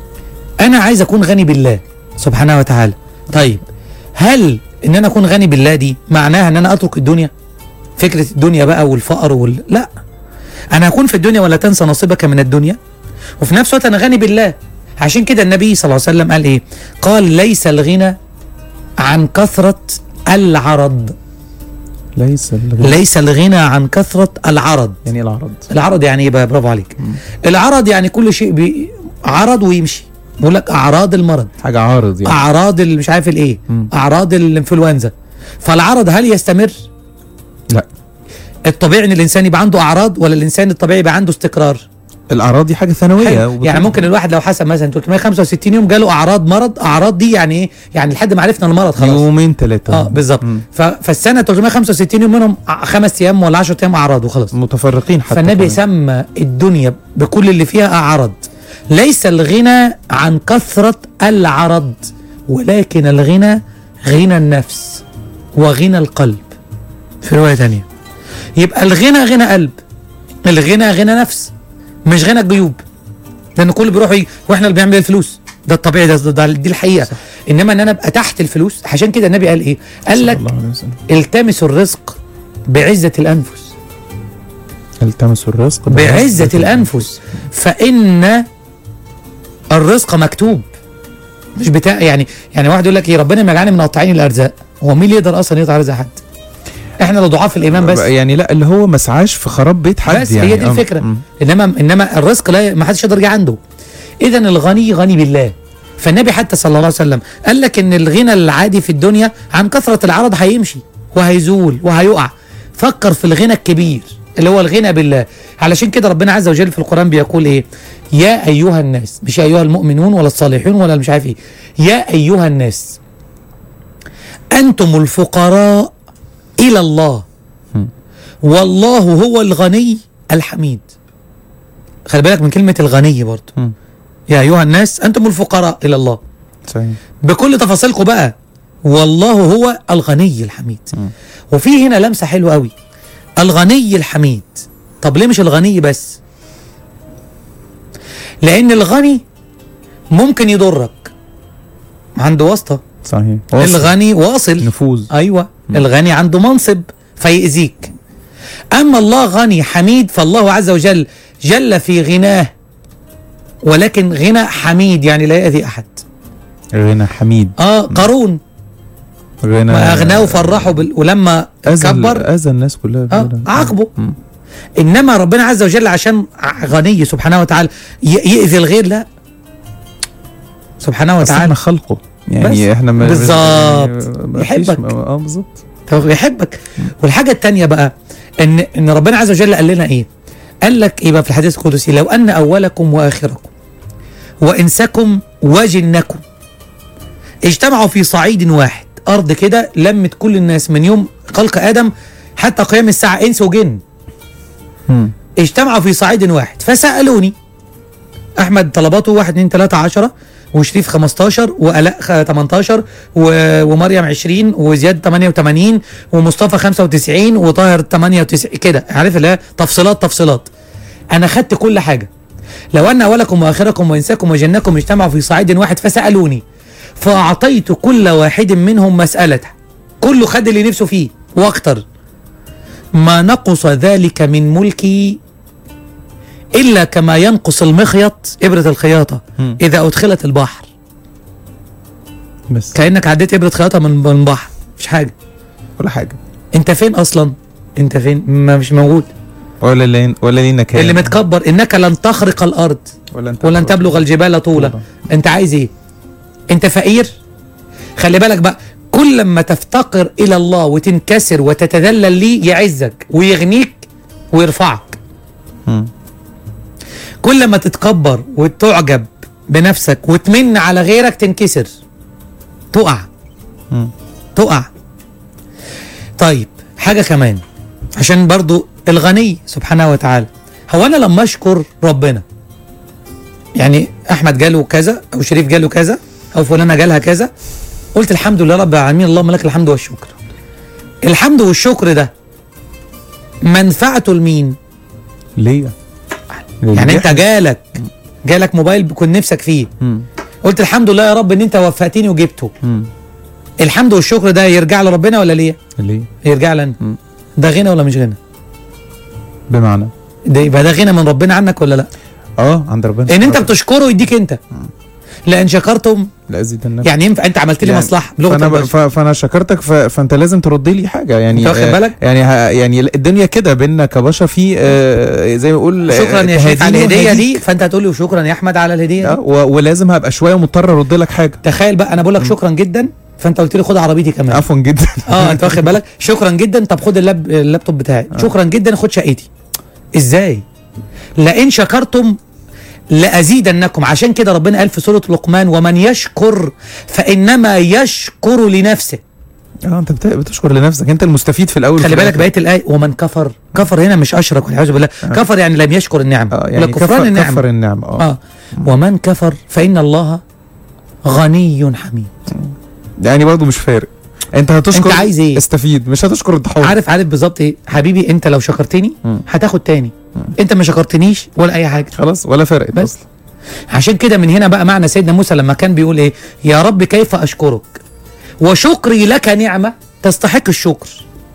انا عايز اكون غني بالله سبحانه وتعالى طيب هل ان انا اكون غني بالله دي معناها ان انا اترك الدنيا فكره الدنيا بقى والفقر وال لا انا هكون في الدنيا ولا تنسى نصيبك من الدنيا وفي نفس الوقت انا غني بالله عشان كده النبي صلى الله عليه وسلم قال ايه قال ليس الغنى عن كثرة العرض ليس الغنى ليس الغنى عن كثرة العرض يعني العرض العرض يعني ايه بقى برافو عليك العرض يعني كل شيء بي عرض ويمشي بيقول لك اعراض المرض حاجه عارض يعني اعراض اللي مش عارف الايه مم. اعراض الانفلونزا فالعرض هل يستمر لا الطبيعي ان الانسان يبقى عنده اعراض ولا الانسان الطبيعي يبقى عنده استقرار الاعراض دي حاجه ثانويه حلو. وبت- يعني ممكن الواحد لو حسب مثلا 365 يوم جاله اعراض مرض اعراض دي يعني ايه يعني لحد ما عرفنا المرض خلاص يومين ثلاثه اه بالظبط ف- فالسنه 365 يوم منهم ع- خمس ايام ولا 10 ايام اعراض وخلاص متفرقين حتى فالنبي كمان. سمى الدنيا بكل اللي فيها اعراض ليس الغنى عن كثره العرض ولكن الغنى غنى النفس وغنى القلب في روايه ثانيه يبقى الغنى غنى قلب الغنى غنى نفس مش غنى الجيوب لان كل بيروح يجي واحنا اللي بنعمل الفلوس ده الطبيعي ده, ده, ده دي الحقيقه صح. انما ان انا ابقى تحت الفلوس عشان كده النبي قال ايه قال صلى لك الله عليه وسلم. التمسوا الرزق بعزه الانفس التمسوا الرزق بعزة الأنفس فإن الرزق مكتوب مش بتاع يعني يعني واحد يقول لك ايه ربنا ما يجعلني من قطاعين الارزاق هو مين اللي يقدر اصلا يقطع رزق حد احنا لو ضعاف الايمان بس يعني لا اللي هو مسعاش في خراب بيت حد بس يعني هي دي آه. الفكره مم. انما انما الرزق لا ما حدش يقدر يجي عنده اذا الغني غني بالله فالنبي حتى صلى الله عليه وسلم قال لك ان الغنى العادي في الدنيا عن كثره العرض هيمشي وهيزول وهيقع فكر في الغنى الكبير اللي هو الغنى بالله علشان كده ربنا عز وجل في القران بيقول ايه يا ايها الناس مش يا ايها المؤمنون ولا الصالحون ولا مش عارف ايه يا ايها الناس انتم الفقراء الى الله والله هو الغني الحميد خلي بالك من كلمة الغني برضو مم. يا أيها الناس أنتم الفقراء إلى الله صحيح بكل تفاصيلكم بقى والله هو الغني الحميد مم. وفي هنا لمسة حلوة قوي الغني الحميد طب ليه مش الغني بس لأن الغني ممكن يضرك عنده واسطة صحيح الغني واصل نفوذ ايوه الغني عنده منصب فيأذيك اما الله غني حميد فالله عز وجل جل في غناه ولكن غنى حميد يعني لا يأذي احد غنى حميد اه قارون غنى ما اغناه وفرحه بال... ولما اذى كبر اذى الناس كلها اه فعلا. عاقبه مم. انما ربنا عز وجل عشان ع- غني سبحانه وتعالى ي... يأذي الغير لا سبحانه أصل وتعالى احنا خلقه يعني بس. احنا ما بالظبط. يعني ما فيش- يحبك. اه بالظبط طب يحبك والحاجة التانية بقى ان ان ربنا عز وجل قال لنا ايه قال لك ايه بقى في الحديث القدسي لو ان اولكم واخركم وانسكم وجنكم اجتمعوا في صعيد واحد ارض كده لمت كل الناس من يوم خلق ادم حتى قيام الساعة انس وجن مم. اجتمعوا في صعيد واحد فسألوني احمد طلباته واحد اتنين تلاتة عشرة وشريف 15 وآلاء خ- 18 و... ومريم 20 وزياد 88 ومصطفى 95 وطاهر 98 كده عارف اللي هي تفصيلات تفصيلات انا خدت كل حاجه لو ان اولكم واخركم وانساكم وجنكم اجتمعوا في صعيد واحد فسالوني فاعطيت كل واحد منهم مسالته كله خد اللي نفسه فيه واكتر ما نقص ذلك من ملكي الا كما ينقص المخيط ابره الخياطه مم. اذا ادخلت البحر بس كانك عديت ابره خياطه من من البحر مش حاجه ولا حاجه انت فين اصلا انت فين ما مش موجود ولا لين ولا لينا كلام اللي متكبر انك لن تخرق الارض ولا انت ولن تبلغ الجبال طولا طولا. انت عايز ايه انت فقير خلي بالك بقى كل ما تفتقر الى الله وتنكسر وتتذلل ليه يعزك ويغنيك ويرفعك مم. كل ما تتكبر وتعجب بنفسك وتمن على غيرك تنكسر تقع مم. تقع طيب حاجة كمان عشان برضو الغني سبحانه وتعالى هو أنا لما أشكر ربنا يعني أحمد جاله كذا أو شريف جاله كذا أو فلانة جالها كذا قلت الحمد لله رب العالمين اللهم لك الحمد والشكر الحمد والشكر ده منفعته لمين ليا يعني انت جالك جالك موبايل كنت نفسك فيه مم. قلت الحمد لله يا رب ان انت وفقتني وجبته مم. الحمد والشكر ده يرجع لربنا ولا ليه ليه يرجع لنا مم. ده غنى ولا مش غنى بمعنى ده يبقى ده غنى من ربنا عنك ولا لا اه عند ربنا ان انت بتشكره يديك انت لان شكرتم لا ازيدن يعني ينفع انت عملت لي يعني مصلحه بلغه فانا, ب... البشر ف... فانا شكرتك ف... فانت لازم ترد لي حاجه يعني انت واخد آه، بالك؟ يعني ه... يعني الدنيا كده بينا كبشر في آه زي ما يقول آه، شكرا يا شريف على تهاديني الهديه وهديك. دي فانت هتقول لي وشكرا يا احمد على الهديه آه دي و... ولازم هبقى شويه مضطر ارد لك حاجه تخيل بقى انا بقول لك شكرا جدا فانت قلت لي خد عربيتي كمان عفوا جدا اه انت واخد بالك شكرا جدا طب خد اللاب اللابتوب بتاعي شكرا جدا خد شقتي ازاي لئن شكرتم لازيدنكم عشان كده ربنا قال في سوره لقمان ومن يشكر فانما يشكر لنفسه اه انت بت... بتشكر لنفسك انت المستفيد في الاول خلي وفي بالك الآخر. بقيه الايه ومن كفر كفر هنا مش اشرك والعياذ بالله كفر يعني لم يشكر النعم اه لا يعني كفران كفر النعم كفر النعم اه, اه ومن كفر فان الله غني حميد يعني برضه مش فارق انت هتشكر انت عايز ايه؟ استفيد مش هتشكر الضحايا عارف عارف بالظبط ايه حبيبي انت لو شكرتني مم. هتاخد تاني انت ما شكرتنيش ولا اي حاجه خلاص ولا فرقت بس. اصلا عشان كده من هنا بقى معنى سيدنا موسى لما كان بيقول ايه يا رب كيف اشكرك وشكري لك نعمه تستحق الشكر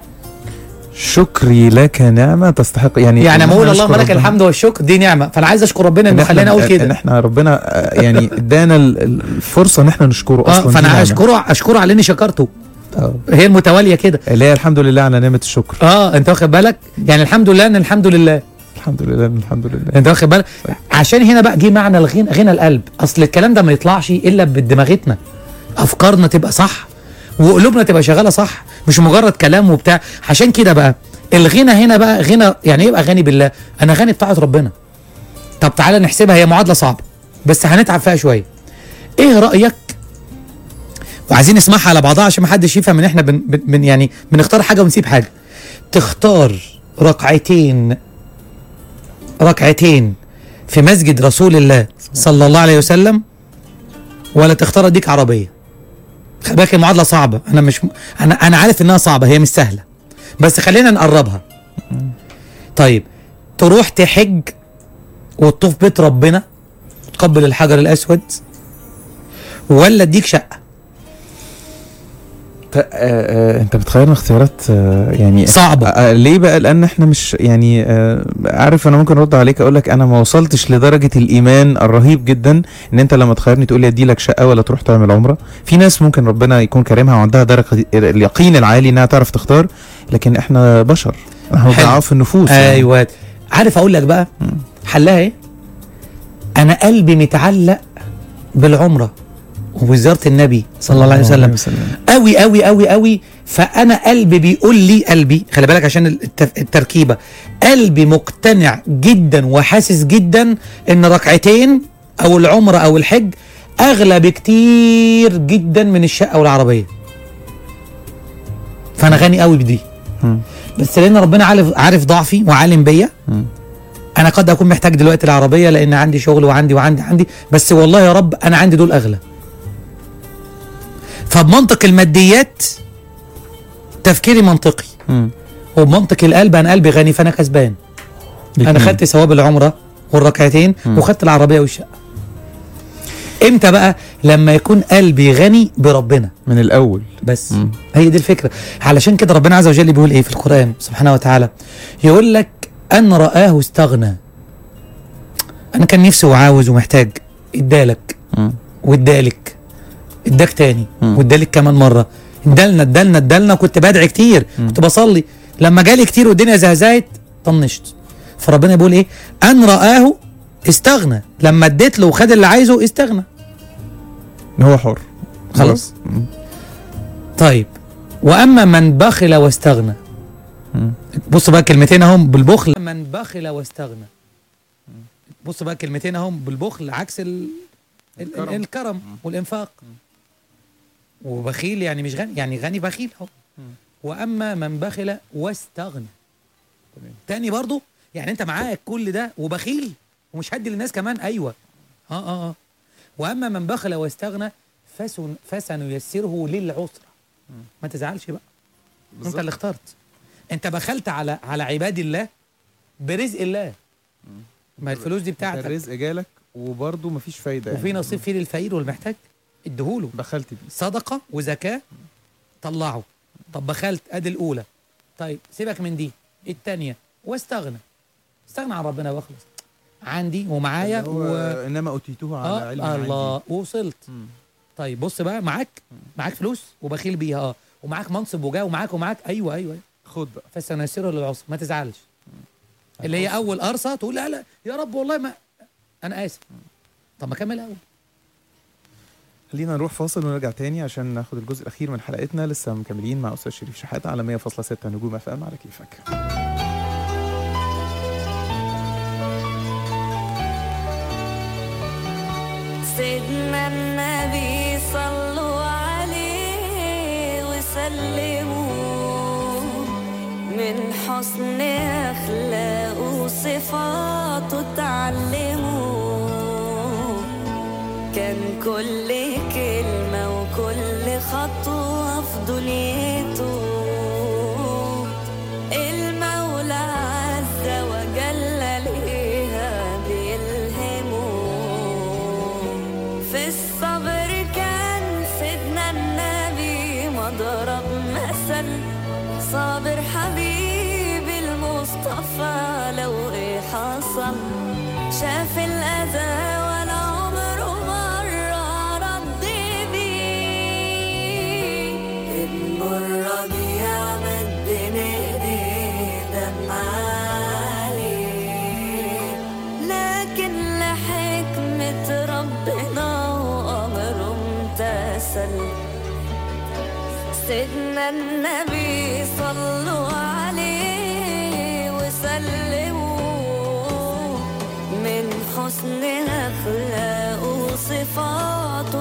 شكري لك نعمه تستحق يعني يعني إن لما اقول إحنا اللهم نشكر لك ربنا. الحمد والشكر دي نعمه فانا عايز اشكر ربنا ان انه احنا خلاني اقول ان كده احنا ربنا آه، يعني ادانا ال- ال- الفرصه ان احنا نشكره اصلا اه دي فانا نعمة. اشكره اشكره على اني شكرته آه. هي المتواليه كده اللي هي الحمد لله على نعمه الشكر اه انت واخد بالك يعني الحمد لله ان الحمد لله الحمد لله الحمد لله انت واخد بالك عشان هنا بقى جه معنى الغنى غنى القلب اصل الكلام ده ما يطلعش الا بدماغتنا افكارنا تبقى صح وقلوبنا تبقى شغاله صح مش مجرد كلام وبتاع عشان كده بقى الغنى هنا بقى غنى يعني ايه يبقى غني بالله انا غني بطاعه ربنا طب تعالى نحسبها هي معادله صعبه بس هنتعب فيها شويه ايه رايك وعايزين نسمعها على بعضها عشان ما حدش يفهم ان احنا بن, بن بن- يعني بنختار حاجه ونسيب حاجه تختار ركعتين ركعتين في مسجد رسول الله صلى الله عليه وسلم ولا تختار اديك عربيه خلي بالك المعادله صعبه انا مش م... انا انا عارف انها صعبه هي مش سهله بس خلينا نقربها طيب تروح تحج وتطوف بيت ربنا تقبل الحجر الاسود ولا اديك شقه ت- آه، آه، انت بتخيرنا اختيارات آه، يعني صعبة. آه، آه، ليه بقى لان احنا مش يعني آه، عارف انا ممكن ارد عليك اقول لك انا ما وصلتش لدرجه الايمان الرهيب جدا ان انت لما تخيرني تقول لي ادي لك شقه ولا تروح تعمل عمره في ناس ممكن ربنا يكون كريمها وعندها درجه اليقين العالي انها تعرف تختار لكن احنا بشر احنا حلو. ضعاف النفوس يعني. ايوه عارف اقول لك بقى حلها ايه انا قلبي متعلق بالعمره وبزياره النبي صلى الله عليه وسلم قوي قوي قوي قوي فانا قلبي بيقول لي قلبي خلي بالك عشان الت- التركيبه قلبي مقتنع جدا وحاسس جدا ان ركعتين او العمره او الحج اغلى بكتير جدا من الشقه والعربيه فانا غني قوي بدي مم. بس لان ربنا عارف عارف ضعفي وعالم بيا مم. انا قد اكون محتاج دلوقتي العربيه لان عندي شغل وعندي وعندي عندي بس والله يا رب انا عندي دول اغلى فبمنطق الماديات تفكيري منطقي مم. وبمنطق القلب انا قلبي غني فانا كسبان انا الاتنين. خدت ثواب العمره والركعتين وخدت العربيه والشقه امتى بقى لما يكون قلبي غني بربنا من الاول بس مم. هي دي الفكره علشان كده ربنا عز وجل بيقول ايه في القران سبحانه وتعالى يقول لك ان رآه استغنى انا كان نفسي وعاوز ومحتاج ادالك مم. وادالك اداك تاني مم. وادالك كمان مره ادالنا ادالنا ادالنا كنت بدعي كتير كنت بصلي لما جالي كتير والدنيا زهزهت طنشت فربنا بيقول ايه ان رآه استغنى لما اديت له وخد اللي عايزه استغنى هو حر خلاص مم. طيب واما من بخل واستغنى مم. بص بقى كلمتين اهم بالبخل من بخل واستغنى بص بقى كلمتين اهم بالبخل عكس ال... ال... الكرم, الكرم. الكرم والانفاق وبخيل يعني مش غني يعني غني بخيل اهو واما من بخل واستغنى تمام. تاني برضو يعني انت معاك كل ده وبخيل ومش هدي للناس كمان ايوه اه اه اه واما من بخل واستغنى فسن فسنيسره للعسرى ما تزعلش بقى انت بالظبط. اللي اخترت انت بخلت على على عباد الله برزق الله ما الفلوس دي بتاعتك الرزق جالك وبرضه مفيش فايده وفي نصيب فيه للفقير والمحتاج اديهوله دخلت بيه صدقه وزكاه طلعه طب بخلت ادي الاولى طيب سيبك من دي الثانيه واستغنى استغنى عن ربنا واخلص عندي ومعايا اللي هو و... انما اوتيتوه على اه علم عندي. الله وصلت مم. طيب بص بقى معاك معاك فلوس وبخيل بيها اه ومعاك منصب وجاه ومعاك ومعاك ايوه ايوه, أيوة. خد بقى فسنيسره للعسر ما تزعلش اللي هي اول قرصه تقول لا لا يا رب والله ما انا اسف طب ما كمل اول خلينا نروح فاصل ونرجع تاني عشان ناخد الجزء الاخير من حلقتنا لسه مكملين مع استاذ شريف شحاته على 100.6 نجوم اف ام على كيفك سيدنا النبي صلوا عليه وسلموا من حسن أخلاقه وصفاته تعلموا كان كل كلمة وكل خطوة في دنيته المولى عز وجل ليها بيلهمه في الصبر كان سيدنا النبي مضرب مثل صابر حبيبي المصطفى لو ايه حصل شاف الأذى ولا عمره مرة رد بيه المرة دي عمد بين ايديه دمع عليه لكن لحكمة ربنا وأمره امتثل سيدنا النبي صلوا عليه وسلموا من حسن أخلاقه وصفاته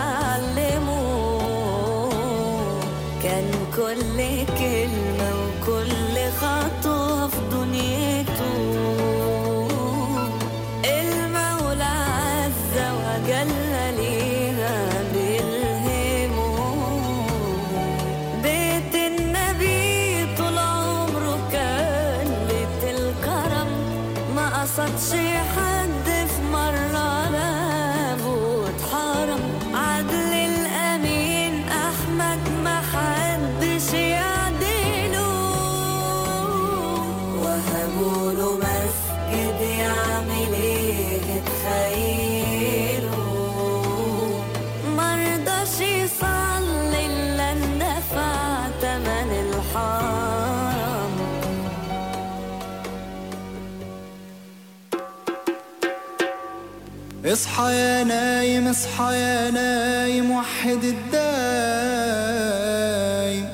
تعلموا كان كل كلمة وكل خطوة في دنيته المولى عز وجل ليها بيلهمه بيت النبي طول عمره كان بيت الكرم ما قصدش حد في مرة بابه اتحرم عدل الأمين أحمد ما حدش يعدله وهبوا له مسجد يعمل ايه تخيلوا مرضاش يصلي الا اندفع تمن الحرم اصحى يا نايم اصحى يا نايم وحد الدايم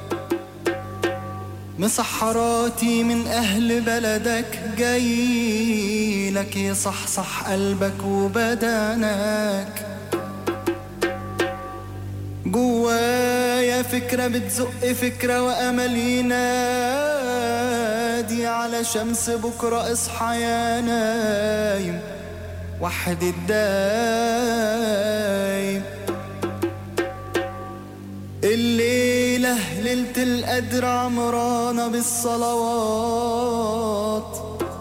مسحراتي من أهل بلدك جاي لك يصحصح قلبك وبدنك جوايا فكرة بتزق فكرة وأمل ينادي نادي على شمس بكرة اصحى يا نايم وحد الدايم الليلة ليلة القدر عمرانة بالصلوات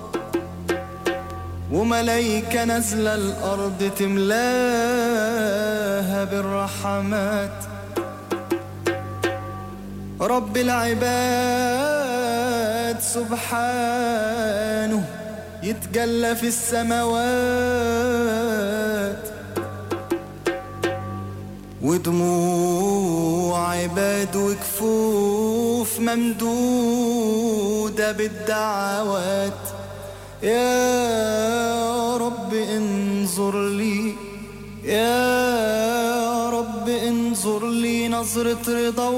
وملايكة نازلة الأرض تملاها بالرحمات رب العباد سبحانه يتجلى في السماوات ودموع عباد وكفوف ممدودة بالدعوات يا رب انظر لي يا رب انظر لي نظرة رضا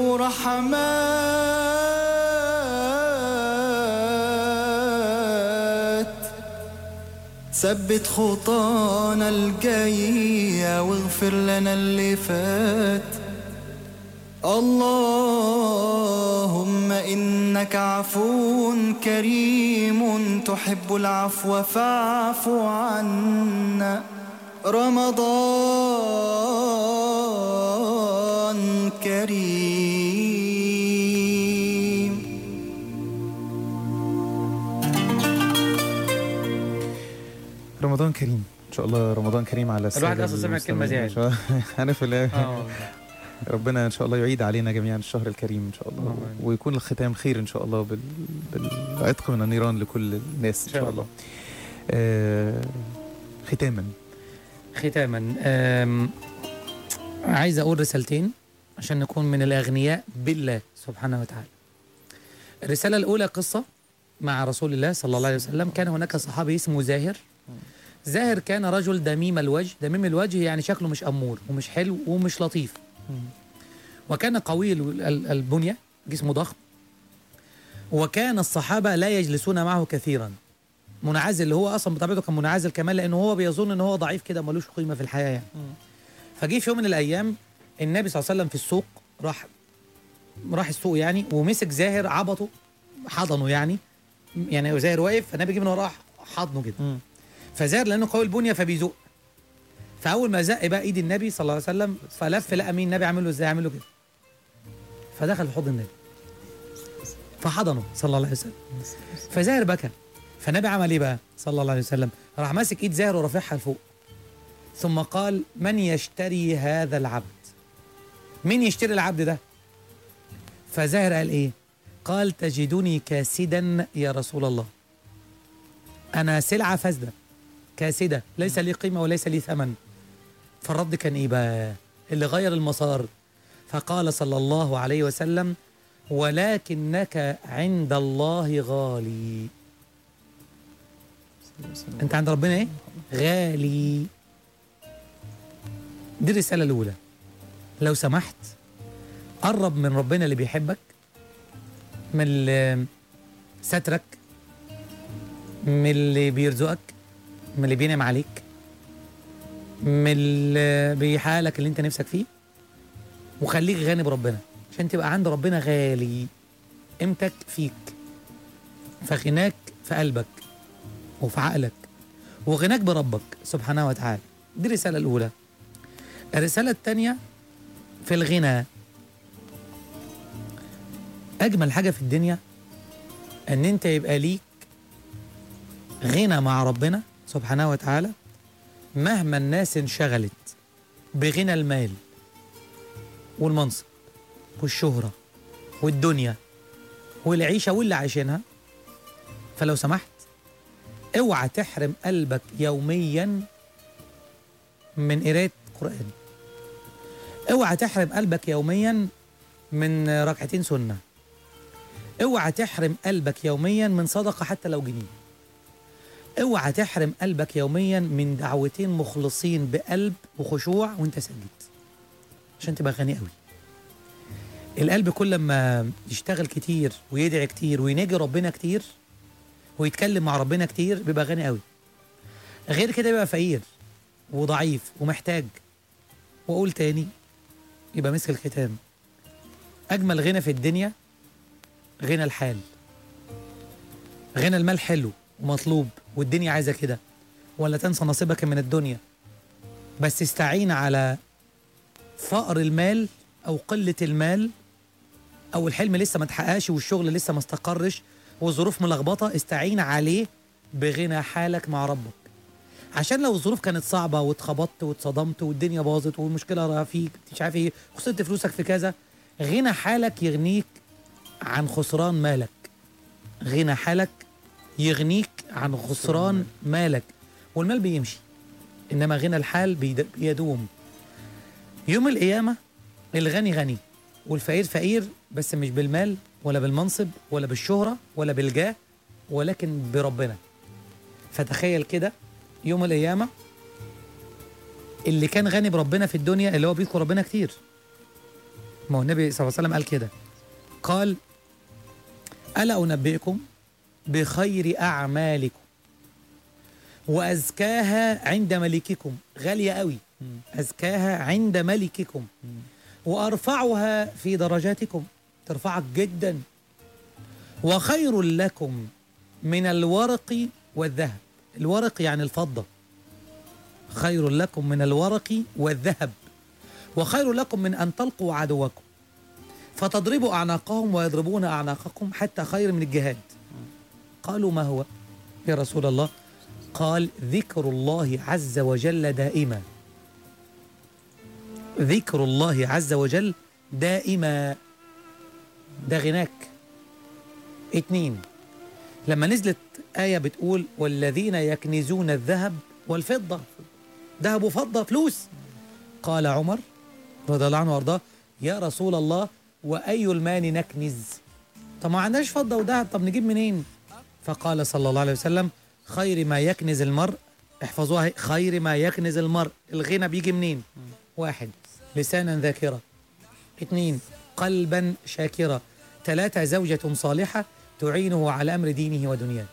ورحمات ثبت خطانا الجاية واغفر لنا اللي فات اللهم إنك عفو كريم تحب العفو فاعف عنا رمضان كريم رمضان كريم ان شاء الله رمضان كريم على الواحد السادة أصلاً سمع الكلمة المسلمين. دي إن شاء الله. عارف اللي اه ربنا ان شاء الله يعيد علينا جميعا الشهر الكريم ان شاء الله اللهم آمين. ويكون الختام خير ان شاء الله بال... بالعتق من النيران لكل الناس ان شاء الله آه... ختاما ختاما آم، عايز اقول رسالتين عشان نكون من الاغنياء بالله سبحانه وتعالى الرساله الاولى قصه مع رسول الله صلى الله عليه وسلم كان هناك صحابي اسمه زاهر زاهر كان رجل دميم الوجه دميم الوجه يعني شكله مش امور ومش حلو ومش لطيف وكان قوي ال- ال- البنيه جسمه ضخم وكان الصحابه لا يجلسون معه كثيرا منعزل اللي هو اصلا بطبيعته كان منعزل كمان لانه هو بيظن ان هو ضعيف كده ملوش قيمه في الحياه يعني فجه في يوم من الايام النبي صلى الله عليه وسلم في السوق راح راح السوق يعني ومسك زاهر عبطه حضنه يعني يعني زاهر واقف فالنبي جه من وراه حضنه كده فزاهر لانه قوي البنيه فبيزق فاول ما زق بقى ايد النبي صلى الله عليه وسلم فلف لقى مين النبي عامل له ازاي عامل له كده فدخل في حضن النبي فحضنه صلى الله عليه وسلم فزاهر بكى فالنبي عمل ايه بقى صلى الله عليه وسلم راح ماسك ايد زاهر ورافعها لفوق ثم قال من يشتري هذا العبد مين يشتري العبد ده فزاهر قال ايه قال تجدني كاسدا يا رسول الله انا سلعه فاسده كاسده ليس لي قيمه وليس لي ثمن فالرد كان ايه بقى اللي غير المسار فقال صلى الله عليه وسلم ولكنك عند الله غالي انت عند ربنا ايه غالي دي الرساله الاولى لو سمحت قرب من ربنا اللي بيحبك من اللي سترك من اللي بيرزقك من اللي بينعم عليك من اللي بيحالك اللي انت نفسك فيه وخليك غني بربنا عشان تبقى عند ربنا غالي قيمتك فيك فغناك في قلبك وفي عقلك وغناك بربك سبحانه وتعالى دي الرسالة الأولى الرسالة الثانية في الغنى أجمل حاجة في الدنيا أن أنت يبقى ليك غنى مع ربنا سبحانه وتعالى مهما الناس انشغلت بغنى المال والمنصب والشهرة والدنيا والعيشة واللي عايشينها فلو سمحت اوعى تحرم قلبك يوميا من قرايه قران اوعى تحرم قلبك يوميا من ركعتين سنه اوعى تحرم قلبك يوميا من صدقه حتى لو جنيه اوعى تحرم قلبك يوميا من دعوتين مخلصين بقلب وخشوع وانت ساجد عشان تبقى غني قوي القلب كل ما يشتغل كتير ويدعي كتير ويناجي ربنا كتير ويتكلم مع ربنا كتير بيبقى غني قوي غير كده بيبقى فقير وضعيف ومحتاج واقول تاني يبقى مسك الختام اجمل غنى في الدنيا غنى الحال غنى المال حلو ومطلوب والدنيا عايزه كده ولا تنسى نصيبك من الدنيا بس استعين على فقر المال او قله المال او الحلم لسه ما اتحققش والشغل لسه ما استقرش والظروف ملخبطه استعين عليه بغنى حالك مع ربك عشان لو الظروف كانت صعبه واتخبطت واتصدمت والدنيا باظت والمشكله فيك مش عارف ايه خسرت فلوسك في كذا غنى حالك يغنيك عن خسران مالك غنى حالك يغنيك عن خسران مالك والمال بيمشي انما غنى الحال بيد- بيدوم يوم القيامه الغني غني والفقير فقير بس مش بالمال ولا بالمنصب ولا بالشهره ولا بالجاه ولكن بربنا فتخيل كده يوم القيامه اللي كان غني بربنا في الدنيا اللي هو بيذكر ربنا كتير ما هو النبي صلى الله عليه وسلم قال كده قال ألا أنبئكم بخير أعمالكم وأزكاها عند ملككم غالية قوي أزكاها عند ملككم وأرفعها في درجاتكم ترفعك جدا وخير لكم من الورق والذهب الورق يعني الفضة خير لكم من الورق والذهب وخير لكم من أن تلقوا عدوكم فتضربوا أعناقهم ويضربون أعناقكم حتى خير من الجهاد قالوا ما هو يا رسول الله قال ذكر الله عز وجل دائما ذكر الله عز وجل دائما ده غناك اتنين لما نزلت آية بتقول والذين يكنزون الذهب والفضة ذهب وفضة فلوس قال عمر رضي الله عنه وارضاه يا رسول الله وأي المال نكنز طب ما عندناش فضة وذهب طب نجيب منين فقال صلى الله عليه وسلم خير ما يكنز المرء احفظوها هي، خير ما يكنز المرء الغنى بيجي منين واحد لسانا ذاكرا اثنين قلبا شاكرا ثلاثة زوجة صالحة تعينه على أمر دينه ودنياه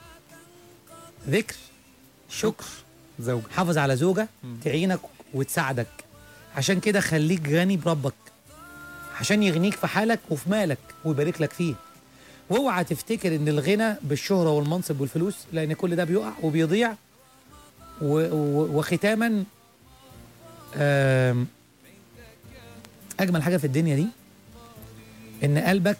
ذكر شكر زوجة حافظ على زوجة تعينك وتساعدك عشان كده خليك غني بربك عشان يغنيك في حالك وفي مالك ويبارك لك فيه واوعى تفتكر ان الغنى بالشهرة والمنصب والفلوس لان كل ده بيقع وبيضيع و و وختاما آم، اجمل حاجة في الدنيا دي ان قلبك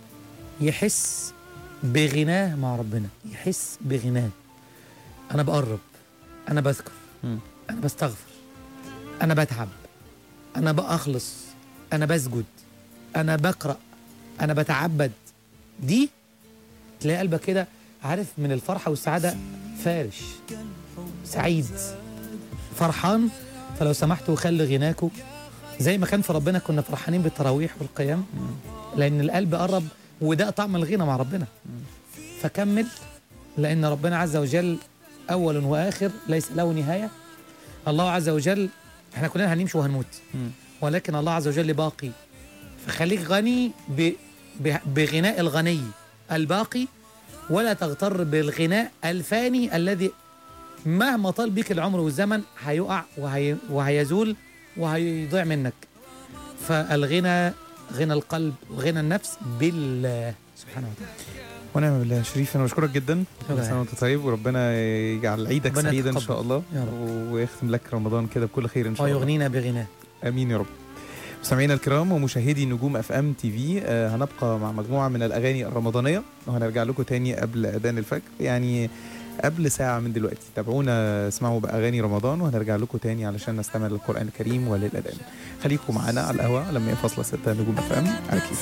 يحس بغناه مع ربنا يحس بغناه انا بقرب انا بذكر مم. انا بستغفر انا بتعب انا بأخلص انا بسجد انا بقرأ انا بتعبد دي تلاقي قلبك كده عارف من الفرحة والسعادة فارش سعيد فرحان فلو سمحتوا خلي غناكوا زي ما كان في ربنا كنا فرحانين بالتراويح والقيام لأن القلب قرب وده طعم الغنى مع ربنا فكمل لأن ربنا عز وجل أول وآخر ليس له نهاية الله عز وجل احنا كلنا هنمشي وهنموت ولكن الله عز وجل باقي فخليك غني ب... ب... بغناء الغني الباقي ولا تغتر بالغناء الفاني الذي مهما طال بيك العمر والزمن هيقع وهي... وهيزول وهيضيع منك فالغنى غنى القلب وغنى النفس بالله سبحانه وتعالى ونعم بالله يا شريف انا بشكرك جدا كل شكرا. سنه وانت طيب وربنا يجعل عيدك ربنا سعيدا ان يتقبل. شاء الله يا رب. ويختم لك رمضان كده بكل خير ان شاء الله ويغنينا بغناه امين يا رب مستمعينا الكرام ومشاهدي نجوم اف ام تي في آه هنبقى مع مجموعه من الاغاني الرمضانيه وهنرجع لكم تاني قبل اذان الفجر يعني قبل ساعة من دلوقتي تابعونا اسمعوا بأغاني رمضان وهنرجع لكم تاني علشان نستمع للقرآن الكريم وللأذان خليكم معانا على القهوة على 100.6 نجوم اف ام على كيف